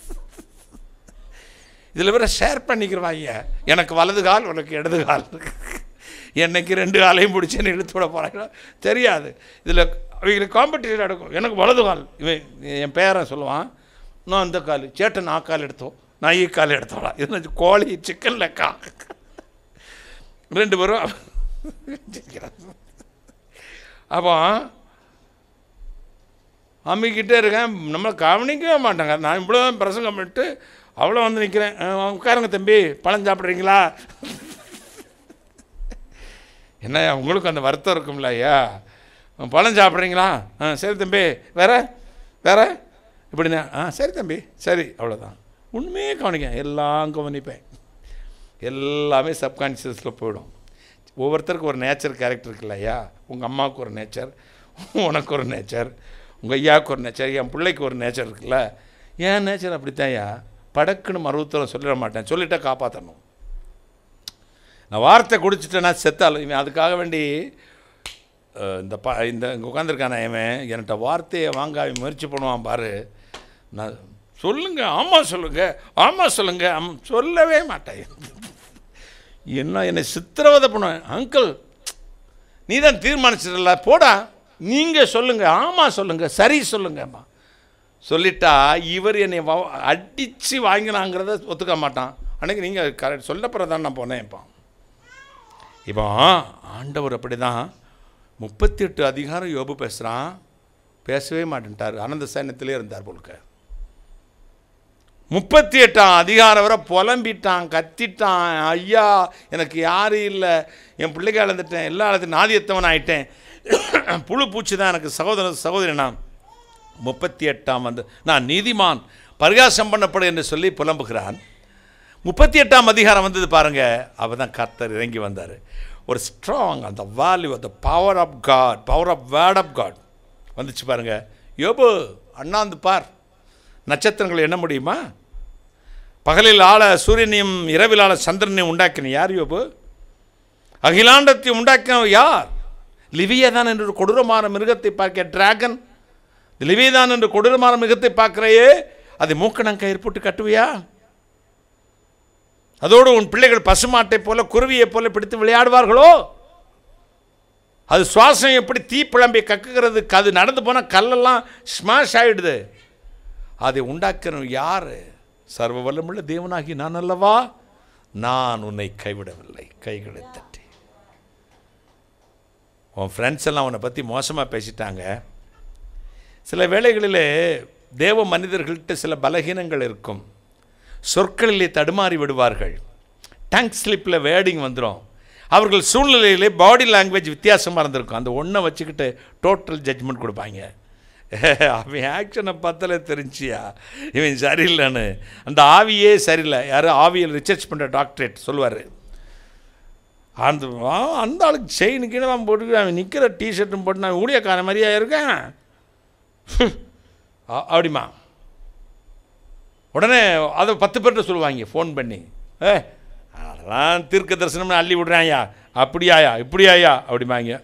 Speaker 1: இதில் வேற ஷேர் பண்ணிக்கிறவாங்க எனக்கு வலது கால் உனக்கு இடது கால் என்னைக்கு ரெண்டு காலையும் பிடிச்சேன்னு இழுத்து விட போகிறாங்களோ தெரியாது இதில் அவங்களுக்கு காம்படிஷன் நடக்கும் எனக்கு வலது கால் இவன் என் பேரன் சொல்லுவான் நான் அந்த கால் சேட்டன் ஆ கால் எடுத்தோம் நான் ஈ கால் எடுத்தோடா இது கோழி சிக்கன் லெக்கா ரெண்டு பேரும் அப்போ அம்மிக்கிட்டே இருக்கேன் நம்மளை கவனிக்கவே மாட்டாங்க நான் இவ்வளோ பிரசங்கம் பண்ணிட்டு அவ்வளோ வந்து நிற்கிறேன் உட்காருங்க தம்பி பழம் சாப்பிட்றீங்களா என்ன உங்களுக்கு அந்த வருத்தம் இருக்கும்ல ஐயா பழம் சாப்பிட்றீங்களா ஆ சரி தம்பி வேற வேற இப்படின்னா ஆ சரி தம்பி சரி அவ்வளோதான் உண்மையே கவனிக்க எல்லாம் கவனிப்பேன் எல்லாமே சப்கான்ஷியஸில் போயிடும் ஒவ்வொருத்தருக்கும் ஒரு நேச்சர் கேரக்டர் இருக்குல்ல ஐயா உங்கள் அம்மாவுக்கு ஒரு நேச்சர் உனக்கு ஒரு நேச்சர் உங்கள் ஐயாவுக்கு ஒரு நேச்சர் என் பிள்ளைக்கு ஒரு நேச்சர் இருக்குல்ல என் நேச்சர் அப்படித்தான் ஐயா படக்குன்னு மருத்துவம் சொல்லிட மாட்டேன் சொல்லிட்டா காப்பாற்றணும் நான் வார்த்தை குடிச்சிட்டேன்னா செத்தாலும் இவன் அதுக்காக வேண்டி அஹ், இந்த பா இந்த இங்கே உட்காந்துருக்கான இவன் என்கிட்ட வார்த்தையை வாங்க அவன் முயற்சி பண்ணுவான் பாரு நான் சொல்லுங்க ஆமாம் சொல்லுங்க ஆமாம் சொல்லுங்க ஆமாம் சொல்லவே மாட்டேன் என்ன என்னை சித்திரவதை பண்ணுவேன் அங்கிள் நீ தான் தீர்மானிச்சிடல போடா நீங்கள் சொல்லுங்கள் ஆமாம் சொல்லுங்கள் சரி சொல்லுங்கம்மா சொல்லிட்டா இவர் என்னை அடித்து வாங்கினாங்கிறத ஒத்துக்க மாட்டான் அன்றைக்கி நீங்கள் கரெக்ட் சொல்லப்புறம் தான் நான் போனேன் இப்போ இப்போ ஆண்டவர் அப்படி தான் முப்பத்தி எட்டு அதிகாரம் யோபு பேசுகிறான் பேசவே மாட்டேன்ட்டார் ஆனந்த சைன்யத்திலே இருந்தார் போலுக்க முப்பத்தி எட்டாம் அதிகாரம் வரை புலம்பிட்டான் கத்திட்டான் ஐயா எனக்கு யாரும் இல்லை என் பிள்ளைக்கு இழந்துட்டேன் எல்லா இடத்தையும் நாதியத்தவன் ஆயிட்டேன் புழு பூச்சி தான் எனக்கு சகோதர சகோதரி நான் முப்பத்தி எட்டாம் வந்து நான் நீதிமான் பரிகாசம் பண்ணப்படு என்று சொல்லி புலம்புகிறான் முப்பத்தி எட்டாம் அதிகாரம் வந்தது பாருங்க அவ தான் கர்த்தர் இறங்கி வந்தார் ஒரு ஸ்ட்ராங் அந்த வேல்யூ அந்த power of God power of word of God வந்துச்சு பாருங்க யோபு அண்ணாந்து பார் நட்சத்திரங்களை எண்ண முடியுமா பகலில் ஆள சூரியனையும் இரவில் ஆள சந்திரனையும் உண்டாக்கின யார் யோபு அகிலாண்டத்தை உண்டாக்கின யார் லிவியதான் என்று ஒரு கொடூரமான மிருகத்தை பார்க்க டிராகன் லிவியதான் என்று கொடூரமான மிருகத்தை பார்க்கிறையே அதை மூக்கணங்கயிறு போட்டு கட்டுவியா அதோடு உன் பிள்ளைகள் பசுமாட்டை போல குருவியை போல பிடித்து விளையாடுவார்களோ அது சுவாசம் எப்படி தீப்பிழம்பை கக்குகிறது அது நடந்து போனால் கல்லெல்லாம் ஸ்மாஷ் ஆயிடுது அதை உண்டாக்கணும் யார் சர்வ வல்லமுள்ள தேவனாகி நான் அல்லவா நான் உன்னை கைவிடவில்லை கைகளை தட்டி உன் ஃப்ரெண்ட்ஸ் எல்லாம் உன்னை பற்றி மோசமாக பேசிட்டாங்க சில வேளைகளிலே தேவ மனிதர்கள்ட்ட சில பலகீனங்கள் இருக்கும் சொற்களிலே தடுமாறி விடுவார்கள் டங் ஸ்லிப்பில் வேர்டிங் வந்துடும் அவர்கள் சூழ்நிலையிலே பாடி லாங்குவேஜ் வித்தியாசமாக இருந்திருக்கும் அந்த ஒன்றை வச்சுக்கிட்டு டோட்டல் ஜட்ஜ்மெண்ட் கொடுப்பாங்க அவன் ஆக்ஷனை பார்த்தாலே தெரிஞ்சியா இவன் சரியில்லைன்னு அந்த ஆவியே சரியில்லை யாரும் ஆவியில் ரிசர்ச் பண்ணுற டாக்டரேட் சொல்லுவார் அந்த ஆ, அந்த ஆளுக்கு செயின் கீழே போட்டு அவன் நிற்கிற டிஷர்ட்டும் போட்டு நான் ஊழியக்கார மாதிரியா இருக்கேன் அ- அப்படிமா உடனே அதை பத்து பேர்கிட்ட சொல்லுவாங்க ஃபோன் பண்ணி ஏ அதெல்லாம் தீர்க்க தரிசனம்னு அள்ளி விடுறாயா அப்படியாயா இப்படியாயா அப்படிம்பாங்க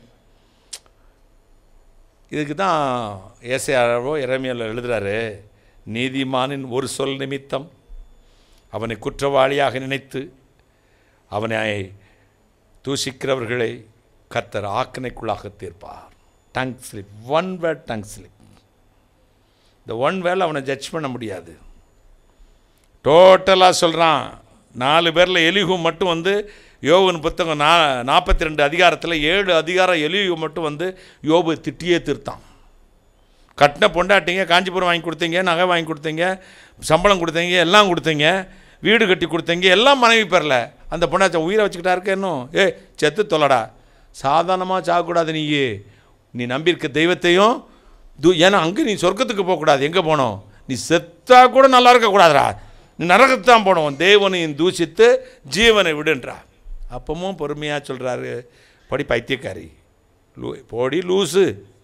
Speaker 1: இதுக்கு தான் ஏசையாரோ இறைமையில் எழுதுறாரு நீதிமானின் ஒரு சொல் நிமித்தம் அவனை குற்றவாளியாக நினைத்து அவனை தூஷிக்கிறவர்களை கர்த்தர் ஆக்கினைக்குள்ளாக தீர்ப்பார் tongue slip one word tongue slip இந்த ஒன் வேர்ல அவனை ஜட்ஜ் பண்ண முடியாது டோட்டலாக சொல்கிறான் நாலு பேரில் எலிஹு மட்டும் வந்து யோபுன் புத்தகம் நா நாற்பத்தி ரெண்டு அதிகாரத்தில் ஏழு அதிகாரம் எலிஹு மட்டும் வந்து யோபு திட்டியே திருத்தான் கட்டின பொண்டாட்டிங்க காஞ்சிபுரம் வாங்கி கொடுத்தீங்க நகை வாங்கி கொடுத்தீங்க சம்பளம் கொடுத்தீங்க எல்லாம் கொடுத்தீங்க வீடு கட்டி கொடுத்தீங்க எல்லாம் மனைவி பெறல அந்த பொண்ணாச்ச உயிரை வச்சுக்கிட்டா இருக்க இன்னும் ஏ செத்து தொலைடா சாதாரணமாக சாகக்கூடாது நீ நீ நம்பியிருக்க தெய்வத்தையும் தூ ஏன்னா அங்கே நீ சொர்க்கத்துக்கு போகக்கூடாது எங்கே போனோம் நீ செத்தா கூட நல்லா இருக்கக்கூடாதுடா நீ நரகத்தான் போனோம் தேவனையும் தூஷித்து ஜீவனை விடுன்றா அப்பவும் பொறுமையாக சொல்கிறாரு படி பைத்தியக்காரி லூ போடி லூசு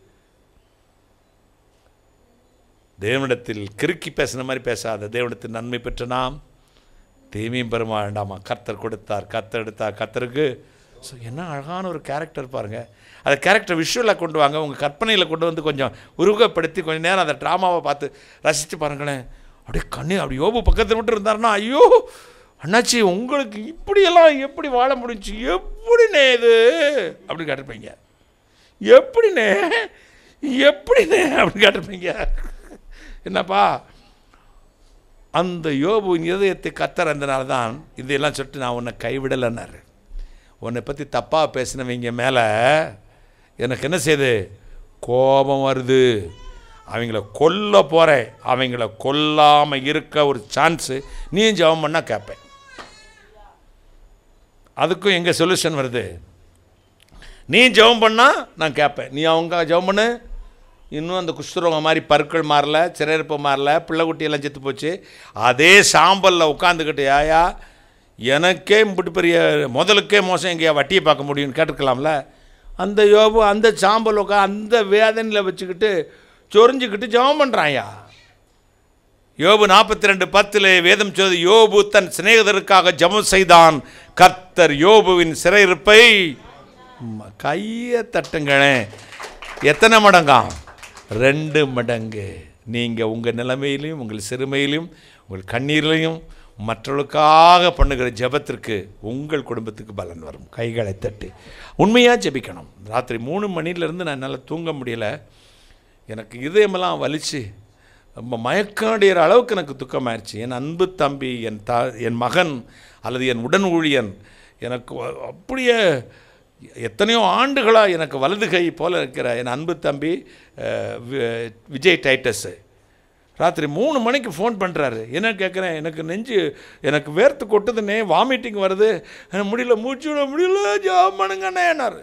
Speaker 1: தேவனிடத்தில் கிறுக்கி பேசின மாதிரி பேசாத தேவனிடத்தில் நன்மை பெற்ற நாம் தீமையும் பெருமா வேண்டாமா கர்த்தர் கொடுத்தார் கர்த்தர் எடுத்தார் கர்த்தருக்கு ஸோ என்ன அழகான ஒரு கேரக்டர் பாருங்கள் அதை கேரக்டர் விஷுவலாக கொண்டு வாங்க உங்கள் கற்பனையில் கொண்டு வந்து கொஞ்சம் உருவகப்படுத்தி கொஞ்சம் நேரம் அந்த ட்ராமாவை பார்த்து ரசித்து பாருங்களேன் அப்படியே கண்ணு அப்படி யோபு பக்கத்தில் மட்டும் இருந்தாருன்னா ஐயோ அண்ணாச்சி உங்களுக்கு இப்படியெல்லாம் எப்படி வாழ முடிஞ்சு எப்படிண்ணே இது அப்படி கேட்டிருப்பீங்க எப்படிண்ணே எப்படிண்ணே அப்படின்னு கேட்டிருப்பீங்க என்னப்பா அந்த யோபுவின் இதயத்தை கத்தர் அந்தனால தான் இதையெல்லாம் சொல்லிட்டு நான் உன்னை கைவிடலைன்னாரு உன்னை பற்றி தப்பாக பேசினவங்க மேலே எனக்கு என்ன செய்யுது கோபம் வருது அவங்கள கொல்ல போகிறேன் அவங்கள கொல்லாமல் இருக்க ஒரு சான்ஸு நீயும் ஜெபம் பண்ணால் கேட்பேன் அதுக்கும் எங்கே சொல்யூஷன் வருது நீ ஜெபம் பண்ணால் நான் கேட்பேன் நீ அவங்க ஜெபம் பண்ணு இன்னும் அந்த குஷ்டரோகம் மாதிரி பற்கள் மாறல சிறையிருப்பு மாறல பிள்ளைக்குட்டியெல்லாம் செத்து போச்சு அதே சாம்பலில் உட்காந்துக்கிட்டு ஆயா எனக்கே இப்படி பெரிய முதலுக்கே மோசம் எங்கேயா வட்டியை பார்க்க முடியும்னு கேட்டுக்கலாம்ல அந்த யோபு அந்த சாம்பல் உட்கா அந்த வேதனையில் வச்சுக்கிட்டு சொரிஞ்சுக்கிட்டு ஜெபம் பண்ணுறான்யா யோபு நாற்பத்தி ரெண்டு பத்தில் வேதம் சொல்வது யோபு தன் சிநேகிதருக்காக ஜெபம் செய்தான் கர்த்தர் யோபுவின் சிறையிருப்பை ம- கையை தட்டுங்களேன் எத்தனை மடங்காம் ரெண்டு மடங்கு நீங்கள் உங்கள் நிலைமையிலையும் உங்கள் சிறுமையிலையும் உங்கள் கண்ணீரிலையும் மற்றவர்களுக்காக பண்ணுகிற ஜெபத்திற்கு உங்கள் குடும்பத்துக்கு பலன் வரும் கைகளை தட்டி உண்மையாக ஜெபிக்கணும் ராத்திரி மூணு மணிலேருந்து நான் என்னால் தூங்க முடியல எனக்கு இதயமெல்லாம் வலிச்சு ரொம்ப மயக்காடிற அளவுக்கு எனக்கு துக்கமாயிருச்சு என் அன்பு தம்பி என் தா என் மகன் அல்லது என் உடன் ஊழியன் எனக்கு வ- அப்படியே எத்தனையோ ஆண்டுகளாக எனக்கு வலது கை போல இருக்கிற என் அன்பு தம்பி அஹ், வி- விஜய் டைட்டஸு ராத்திரி மூணு மணிக்கு ஃபோன் பண்ணுறாரு என்ன கேட்குறேன் எனக்கு நெஞ்சு எனக்கு வேர்த்து கொட்டுதுன்னே வாமிட்டிங் வருது எனக்கு முடியல மூச்சு விட முடியல ஜாம் பண்ணுங்கண்ணேன்னாரு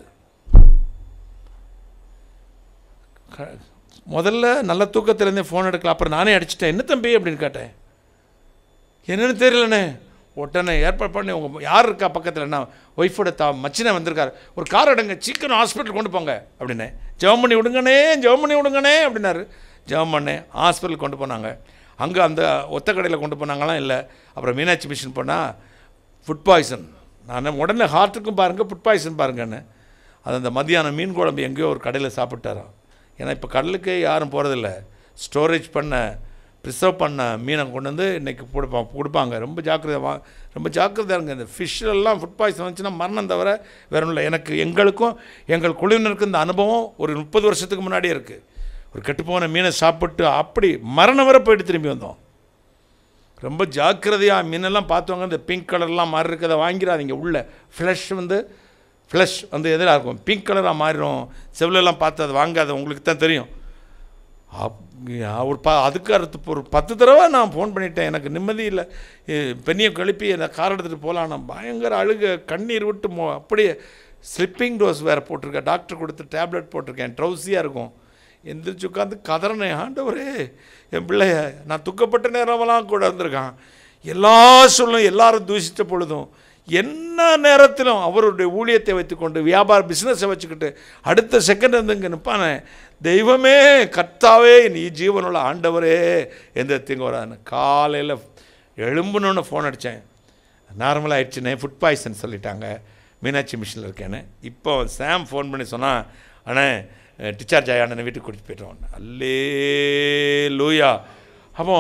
Speaker 1: க- முதல்ல நல்ல தூக்கத்துலேருந்தே ஃபோன் எடுக்கல அப்புறம் நானே அடிச்சிட்டேன் என்ன தம்பி அப்படின்னு கேட்டேன் என்னன்னு தெரியலண்ணே உடனே ஏற்பாடு பண்ணி உங்கள் யார் இருக்கா பக்கத்தில் நான் ஒய்ஃபோட தா மச்சினை வந்திருக்காரு ஒரு கார் எடுங்க சீக்கிரம் ஹாஸ்பிட்டல் கொண்டு போங்க அப்படின்னு ஜெபம் பண்ணி விடுங்கண்ணே ஜெபம் பண்ணி விடுங்கண்ணே அப்படின்னாரு ஜெபம் பண்ணேன் ஹாஸ்பிட்டல் கொண்டு போனாங்க அங்கே அந்த ஒத்த கடையில் கொண்டு போனாங்களாம் இல்லை அப்புறம் மீனாட்சி மிஷின் போனால் ஃபுட் பாய்சன் நான் உடனே ஹார்ட்டுக்கும் பாருங்கள் ஃபுட் பாய்சன் பாருங்கன்னு அது அந்த மத்தியானம் மீன் குழம்பு எங்கேயோ ஒரு கடையில் சாப்பிட்டாராம் ஏன்னா இப்போ கடலுக்கே யாரும் போகிறதில்ல ஸ்டோரேஜ் பண்ண ப்ரிசர்வ் பண்ண மீனை கொண்டு வந்து இன்றைக்கி கொடுப்பாங்க கொடுப்பாங்க ரொம்ப ஜாக்கிரதை வா ரொம்ப ஜாக்கிரதையாக இருங்க இந்த ஃபிஷ்ஷெல்லாம் ஃபுட் பாய்சன் வந்துச்சுன்னா மரணம் தவிர வேற ஒன்றும் இல்லை எனக்கு எங்களுக்கும் எங்கள் குழுவினருக்கும் இந்த அனுபவம் ஒரு முப்பது வருஷத்துக்கு முன்னாடியே இருக்குது ஒரு கெட்டுப்போன மீனை சாப்பிட்டு அப்படி மரணம் வரை போயிட்டு திரும்பி வந்தோம் ரொம்ப ஜாக்கிரதையாக மீனெல்லாம் பார்த்தவங்க இந்த பிங்க் கலர்லாம் மாறி இருக்கிறத வாங்கிடாதீங்க உள்ள ஃப்ளஷ் வந்து ஃப்ளஷ் வந்து எதிராக இருக்கும் பிங்க் கலராக மாறிடும் செவிலெல்லாம் பார்த்து அதை வாங்காத உங்களுக்கு தான் தெரியும் அப் ஒரு ப அதுக்கு அடுத்து ஒரு பத்து தடவை நான் ஃபோன் பண்ணிட்டேன் எனக்கு நிம்மதி இல்லை பெண்ணியை கழுப்பி என்னை கார் எடுத்துகிட்டு போகலாம் நான் பயங்கர அழுக கண்ணீர் விட்டு மோ அப்படியே ஸ்லிப்பிங் டோஸ் வேறு போட்டிருக்கேன் டாக்டர் கொடுத்து டேப்லெட் போட்டிருக்கேன் ட்ரௌசியாக இருக்கும் எந்திரிச்சு உட்காந்து கதறனே ஆண்டவரே என் பிள்ளைய நான் துக்கப்பட்ட நேரமெல்லாம் கூட வந்திருக்கான் எல்லா சொல்லும் எல்லாரும் தூஷித்த பொழுதும் என்ன நேரத்திலும் அவருடைய ஊழியத்தை வைத்துக்கொண்டு வியாபார பிஸ்னஸை வச்சுக்கிட்டு அடுத்த செகண்ட் வந்து இங்கே நிற்பானே தெய்வமே கர்த்தாவே நீ ஜீவனுள்ள ஆண்டவரே எந்த தீங்கு வரான்னு காலையில் எழும்புனோன்னு ஃபோன் அடித்தேன் நார்மலாக ஆயிடுச்சுனே ஃபுட் பாய்சன் சொல்லிட்டாங்க மீனாட்சி மிஷினில் இருக்கேன்னு இப்போ சாம் ஃபோன் பண்ணி சொன்னால் அண்ணே டிஸ்சார்ஜ் ஆகி அண்ணனை வீட்டுக்கு கூட்டிட்டு போயிட்டோம் அல்லே லூயா அப்போ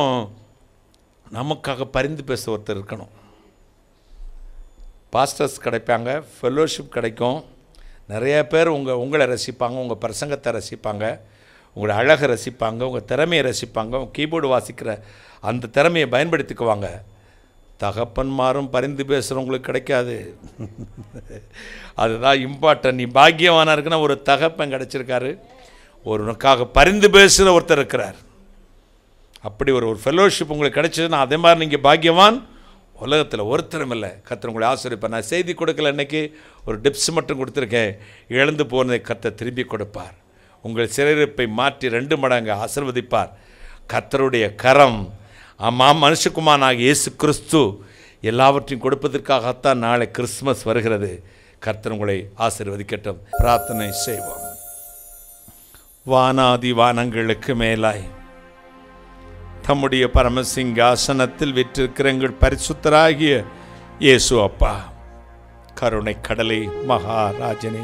Speaker 1: நமக்காக பரிந்து பேச ஒருத்தர் இருக்கணும் பாஸ்டர்ஸ் கிடைப்பாங்க ஃபெல்லோஷிப் கிடைக்கும் நிறைய பேர் உங்கள் உங்களை ரசிப்பாங்க உங்கள் பிரசங்கத்தை ரசிப்பாங்க உங்களோட அழகை ரசிப்பாங்க உங்கள் திறமையை ரசிப்பாங்க உங்கள் கீபோர்டு வாசிக்கிற அந்த திறமையை பயன்படுத்திக்குவாங்க தகப்பன்மாரும் பரிந்து பேசுகிறவங்களுக்கு கிடைக்காது அதுதான் இம்பார்ட்டன் நீ பாக்கியவானா இருக்குன்னா ஒரு தகப்பன் கிடச்சிருக்காரு ஒருவனுக்காக பரிந்து பேசுகிற ஒருத்தர் இருக்கிறார் அப்படி ஒரு ஒரு ஃபெல்லோஷிப் உங்களுக்கு கிடைச்சதுன்னா அதே மாதிரி நீங்கள் பாக்கியவான் உலகத்தில் ஒருத்தரும் இல்லை கத்தர் உங்களை ஆசிரியப்பார் நான் செய்தி கொடுக்கல இன்னைக்கு ஒரு டிப்ஸ் மட்டும் கொடுத்துருக்கேன் இழந்து போனதை கத்தர் திருப்பி கொடுப்பார் உங்கள் சிறையிருப்பை மாற்றி ரெண்டு மடங்கு ஆசிர்வதிப்பார் கத்தருடைய கரம் ஆமாம் மனுஷகுமாரனாக இயேசு கிறிஸ்து எல்லாவற்றையும் கொடுப்பதற்காகத்தான் நாளை கிறிஸ்மஸ் வருகிறது கர்த்தர் உங்களை ஆசீர்வதிக்கட்டும் பிரார்த்தனை செய்வோம் வானாதி வானங்களுக்கு மேலாய் தம்முடைய பரமசிங்காசனத்தில் விற்றிருக்கிற எங்கள் பரிசுத்தராகிய இயேசு அப்பா கருணை கடலை மகாராஜனே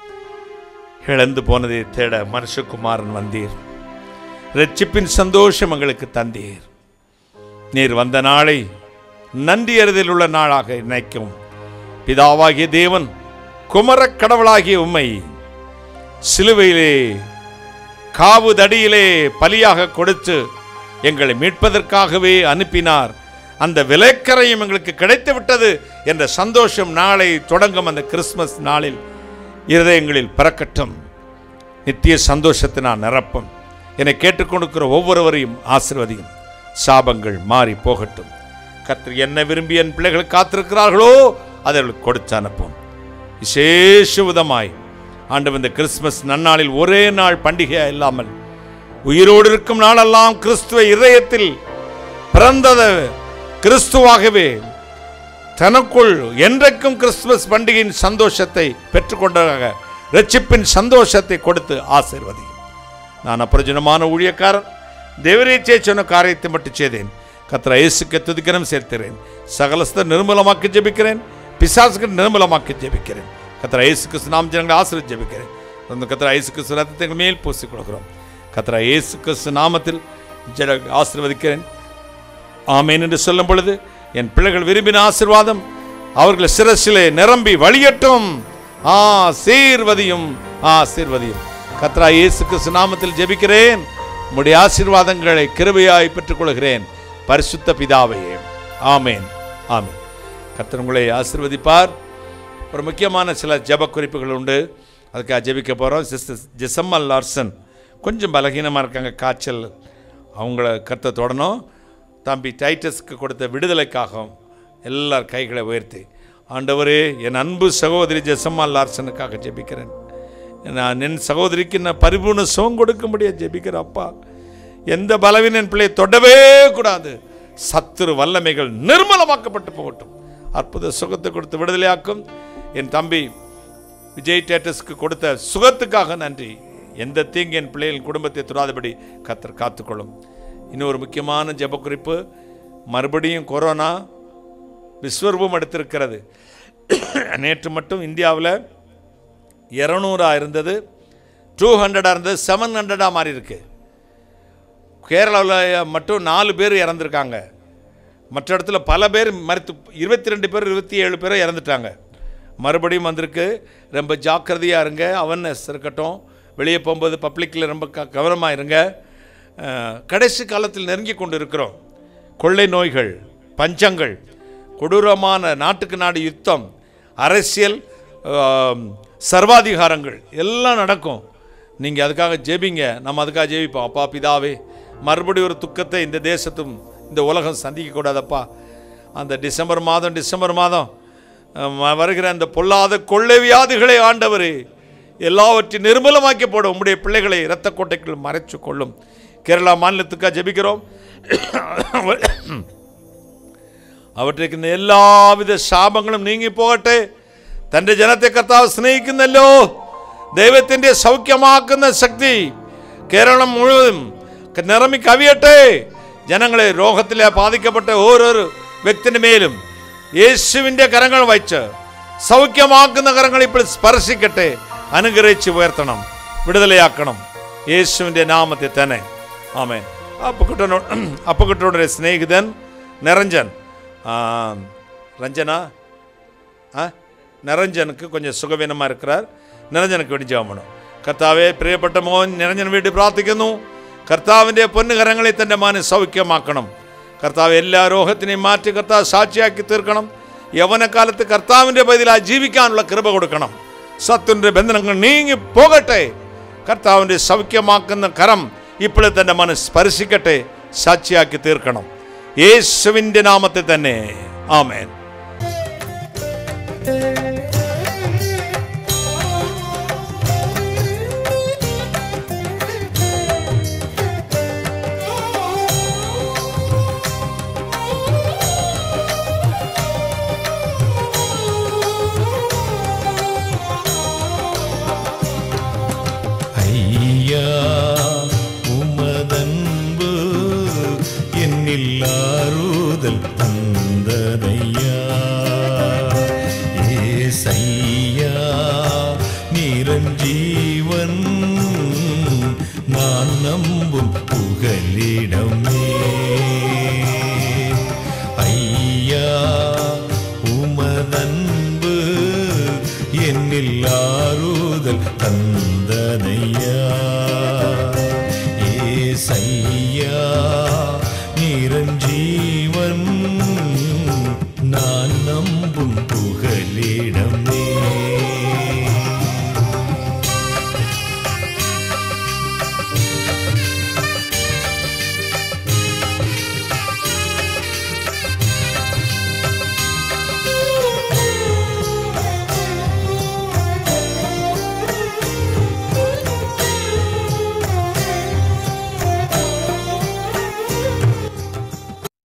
Speaker 1: இழந்து போனதை தேட மனுஷகுமாரன் வந்தீர் ரட்சிப்பின் சந்தோஷம் எங்களுக்கு தந்தீர் நீர் வந்த நாளை நன்றி அறிதல் உள்ள நாளாக நினைக்கும் பிதாவாகிய தேவன் குமரக் கடவுளாகிய உம்மை சிலுவையிலே காவுதடியிலே பலியாக கொடுத்து எங்களை மீட்பதற்காகவே அனுப்பினார் அந்த விலைக்கரையும் எங்களுக்கு கிடைத்து விட்டது என்ற சந்தோஷம் நாளை தொடங்கும் அந்த கிறிஸ்மஸ் நாளில் இருதயங்களில் பிறக்கட்டும் நித்திய சந்தோஷத்தினால் நிரப்பும் என்னை கேட்டுக்கொண்டிருக்கிற ஒவ்வொருவரையும் ஆசிர்வதியும் சாபங்கள் மாறி போகட்டும் கர்த்தர் என்ன விரும்பி என் பிள்ளைகள் காத்திருக்கிறார்களோ அதை அவர்களுக்கு கொடுத்து அனுப்பும் விசேஷ விதமாய் ஆண்டவர் இந்த கிறிஸ்மஸ் நன்னாளில் ஒரே நாள் பண்டிகையா இல்லாமல் உயிரோடு இருக்கும் நாளெல்லாம் கிறிஸ்துவ இதயத்தில் பிறந்தது கிறிஸ்துவாகவே தனக்குள் என்றைக்கும் கிறிஸ்துமஸ் பண்டிகையின் சந்தோஷத்தை பெற்றுக்கொண்டதாக ரட்சிப்பின் சந்தோஷத்தை கொடுத்து ஆசீர்வதியும் நான் அப்பிரஜனமான ஊழியக்காரன் தேவரீச்சே சொன்ன காரியத்தை மட்டும் செய்தேன் கத்திர இயேசுக்கு துதிக்கிறேன் சேர்க்கிறேன் சகலஸ்த நிர்மூலமாக்கி ஜெபிக்கிறேன் பிசாசுக்கு நிர்மூலமாக்கி ஜெபிக்கிறேன் கத்திர இயேசு கிறிஸ்து நாம் ஜனங்களை ஆசிரியர் ஜெபிக்கிறேன் அந்த கத்திர இயேசு கிறிஸ்து ரத்தத்தை எங்கள் மேல் பூசிக் கொடுக்கிறோம் கத்திர இயேசு கிறிஸ்து நாமத்தில் ஜன ஆசீர்வதிக்கிறேன் ஆமேன் என்று சொல்லும் பொழுது என் பிள்ளைகள் விரும்பின ஆசீர்வாதம் அவர்கள் சிரசிலே நிரம்பி வழியட்டும் ஆசீர்வதியும் ஆசீர்வதியும் கத்ரா இயேசு கிறிஸ்து நாமத்தில் ஜெபிக்கிறேன் உம்முடைய ஆசீர்வாதங்களை கிருபையாய் பெற்றுக்கொள்கிறேன் பரிசுத்த பிதாவே ஆமேன் ஆமேன் கர்த்தர் உங்களை ஆசீர்வதிப்பார் ஒரு முக்கியமான சில ஜெப குறிப்புகள் உண்டு அதுக்காக ஜெபிக்க போகிறோம் சிஸ்டர் ஜெசம்மல் லார்சன் கொஞ்சம் பலகீனமாக இருக்காங்க காய்ச்சல் அவங்கள கருத்தை தொடணும் தம்பி டைட்டஸ்க்கு கொடுத்த விடுதலைக்காகவும் எல்லார் கைகளை உயர்த்தி ஆண்டவரே என் அன்பு சகோதரி ஜெசம்மா லார்சனுக்காக ஜெபிக்கிறேன் நான் என் சகோதரிக்கு நான் பரிபூர்ண சுகம் கொடுக்க முடியாது ஜெபிக்கிறேன் அப்பா எந்த பலவீன என் பிள்ளையை தொடவே கூடாது சத்துரு வல்லமைகள் நிர்மலமாக்கப்பட்டு போகட்டும் அற்புத சுகத்தை கொடுத்து விடுதலையாக்கும் என் தம்பி விஜய் டேட்டஸ்க்கு கொடுத்த சுகத்துக்காக நன்றி எந்த தீங்கு என் பிள்ளைகளின் குடும்பத்தை துறாதபடி கத்தர் காத்துக்கொள்ளும் இன்னொரு முக்கியமான ஜெப குறிப்பு மறுபடியும் கொரோனா விஸ்வரூபம் எடுத்திருக்கிறது நேற்று மட்டும் இந்தியாவில் இரநூறா இருந்தது டூ ஹண்ட்ரடாக இருந்தது செவன் ஹண்ட்ரடாக மாறி இருக்கு கேரளாவில் மட்டும் நாலு பேர் இறந்துருக்காங்க மற்ற இடத்துல பல பேர் மறுத்து இருபத்தி ரெண்டு பேர் இருபத்தி ஏழு பேர் இறந்துட்டாங்க மறுபடியும் வந்திருக்கு ரொம்ப ஜாக்கிரதையாக இருங்க அவர்னஸ் இருக்கட்டும் வெளியே போகும்போது பப்ளிக்கில் ரொம்ப க கவனமாக இருங்க அஹ், கடைசி காலத்தில் நெருங்கி கொண்டு இருக்கிறோம் கொள்ளை நோய்கள் பஞ்சங்கள் கொடூரமான நாட்டுக்கு நாடு யுத்தம் அரசியல் ஆம், சர்வாதிகாரங்கள் எல்லாம் நடக்கும் நீங்கள் அதுக்காக ஜெபிங்க நம்ம அதுக்காக ஜெபிப்போம் அப்பா பிதாவே மறுபடியும் ஒரு துக்கத்தை இந்த தேசத்தும் இந்த உலகம் சந்திக்க கூடாதப்பா அந்த டிசம்பர் மாதம் டிசம்பர் மாதம் அஹ், வருகிற அந்த பொல்லாத கொள்ளை வியாதிகளை ஆண்டவரே எல்லாவற்றையும் நிர்மலமாக்கி போடும் உம்முடைய பிள்ளைகளை இரத்த கோட்டைக்குள் மறைச்சு கொள்ளும் கேரளா மாநிலத்துக்காக ஜெபிக்கிறோம் അവറ്റേക്ക് എല്ലാവിധ ശാപങ്ങളും നീങ്ങിപ്പോകട്ടെ തൻ്റെ ജനത്തെ കർത്താവ് സ്നേഹിക്കുന്നല്ലോ ദൈവത്തിൻ്റെ സൗഖ്യമാക്കുന്ന ശക്തി കേരളം മുഴുവൻ നിറമി കവിയട്ടെ ജനങ്ങളെ രോഗത്തിലെ ബാധിക്കപ്പെട്ട ഓരോരോ വ്യക്തിൻ്റെ മേലും യേശുവിൻ്റെ കരങ്ങൾ വച്ച് സൗഖ്യമാക്കുന്ന കരങ്ങൾ ഇപ്പോൾ സ്പർശിക്കട്ടെ അനുഗ്രഹിച്ച് ഉയർത്തണം വിടുതലയാക്കണം യേശുവിൻ്റെ നാമത്തിൽ തന്നെ ആമേൻ അപ്പക്കുട്ടനോ അപ്പക്കുട്ടനുடைய സ്നേഹിതൻ നിരഞ്ജൻ ஆ, ரஞ்சனா ஆ நிரஞ்சனுக்கு கொஞ்சம் சுகவீனமாக இருக்கிறார் നിരഞ്ജനക്ക് വേണ്ടി ജപം വേണം കർത്താവെ പ്രിയപ്പെട്ട മോൻ നിരഞ്ജന് വേണ്ടി പ്രാർത്ഥിക്കുന്നു കർത്താവിൻ്റെ പൊന്നുകരങ്ങളെ തൻ്റെ മാനെ സൗഖ്യമാക്കണം കർത്താവ് എല്ലാ രോഗത്തിനെയും മാറ്റി കർത്താവ് സാക്ഷിയാക്കി തീർക്കണം യവനക്കാലത്ത് കർത്താവിൻ്റെ ബദലായി ജീവിക്കാനുള്ള കൃപ കൊടുക്കണം സത്യൻ്റെ ബന്ധനങ്ങൾ നീങ്ങി പോകട്ടെ കർത്താവിൻ്റെ സൗഖ്യമാക്കുന്ന കരം ഇപ്പോഴെ തൻ്റെ മനസ്സ് സ്പർശിക്കട്ടെ സാക്ഷിയാക്കി തീർക്കണം യേശുവിൻ്റെ നാമത്തിൽ തന്നെ ആമേൻ
Speaker 3: ஐயா உமதன்பு என்னில் ஆறுதல் தந்ததையா ஏசையா நிரஞ்சீவன் நான் நம்பும் புகலிடமே ஐயா உமதன்பு என்னில் ஆறுதல் தந்ததையா ஏசையா நிரஞ்சீவன்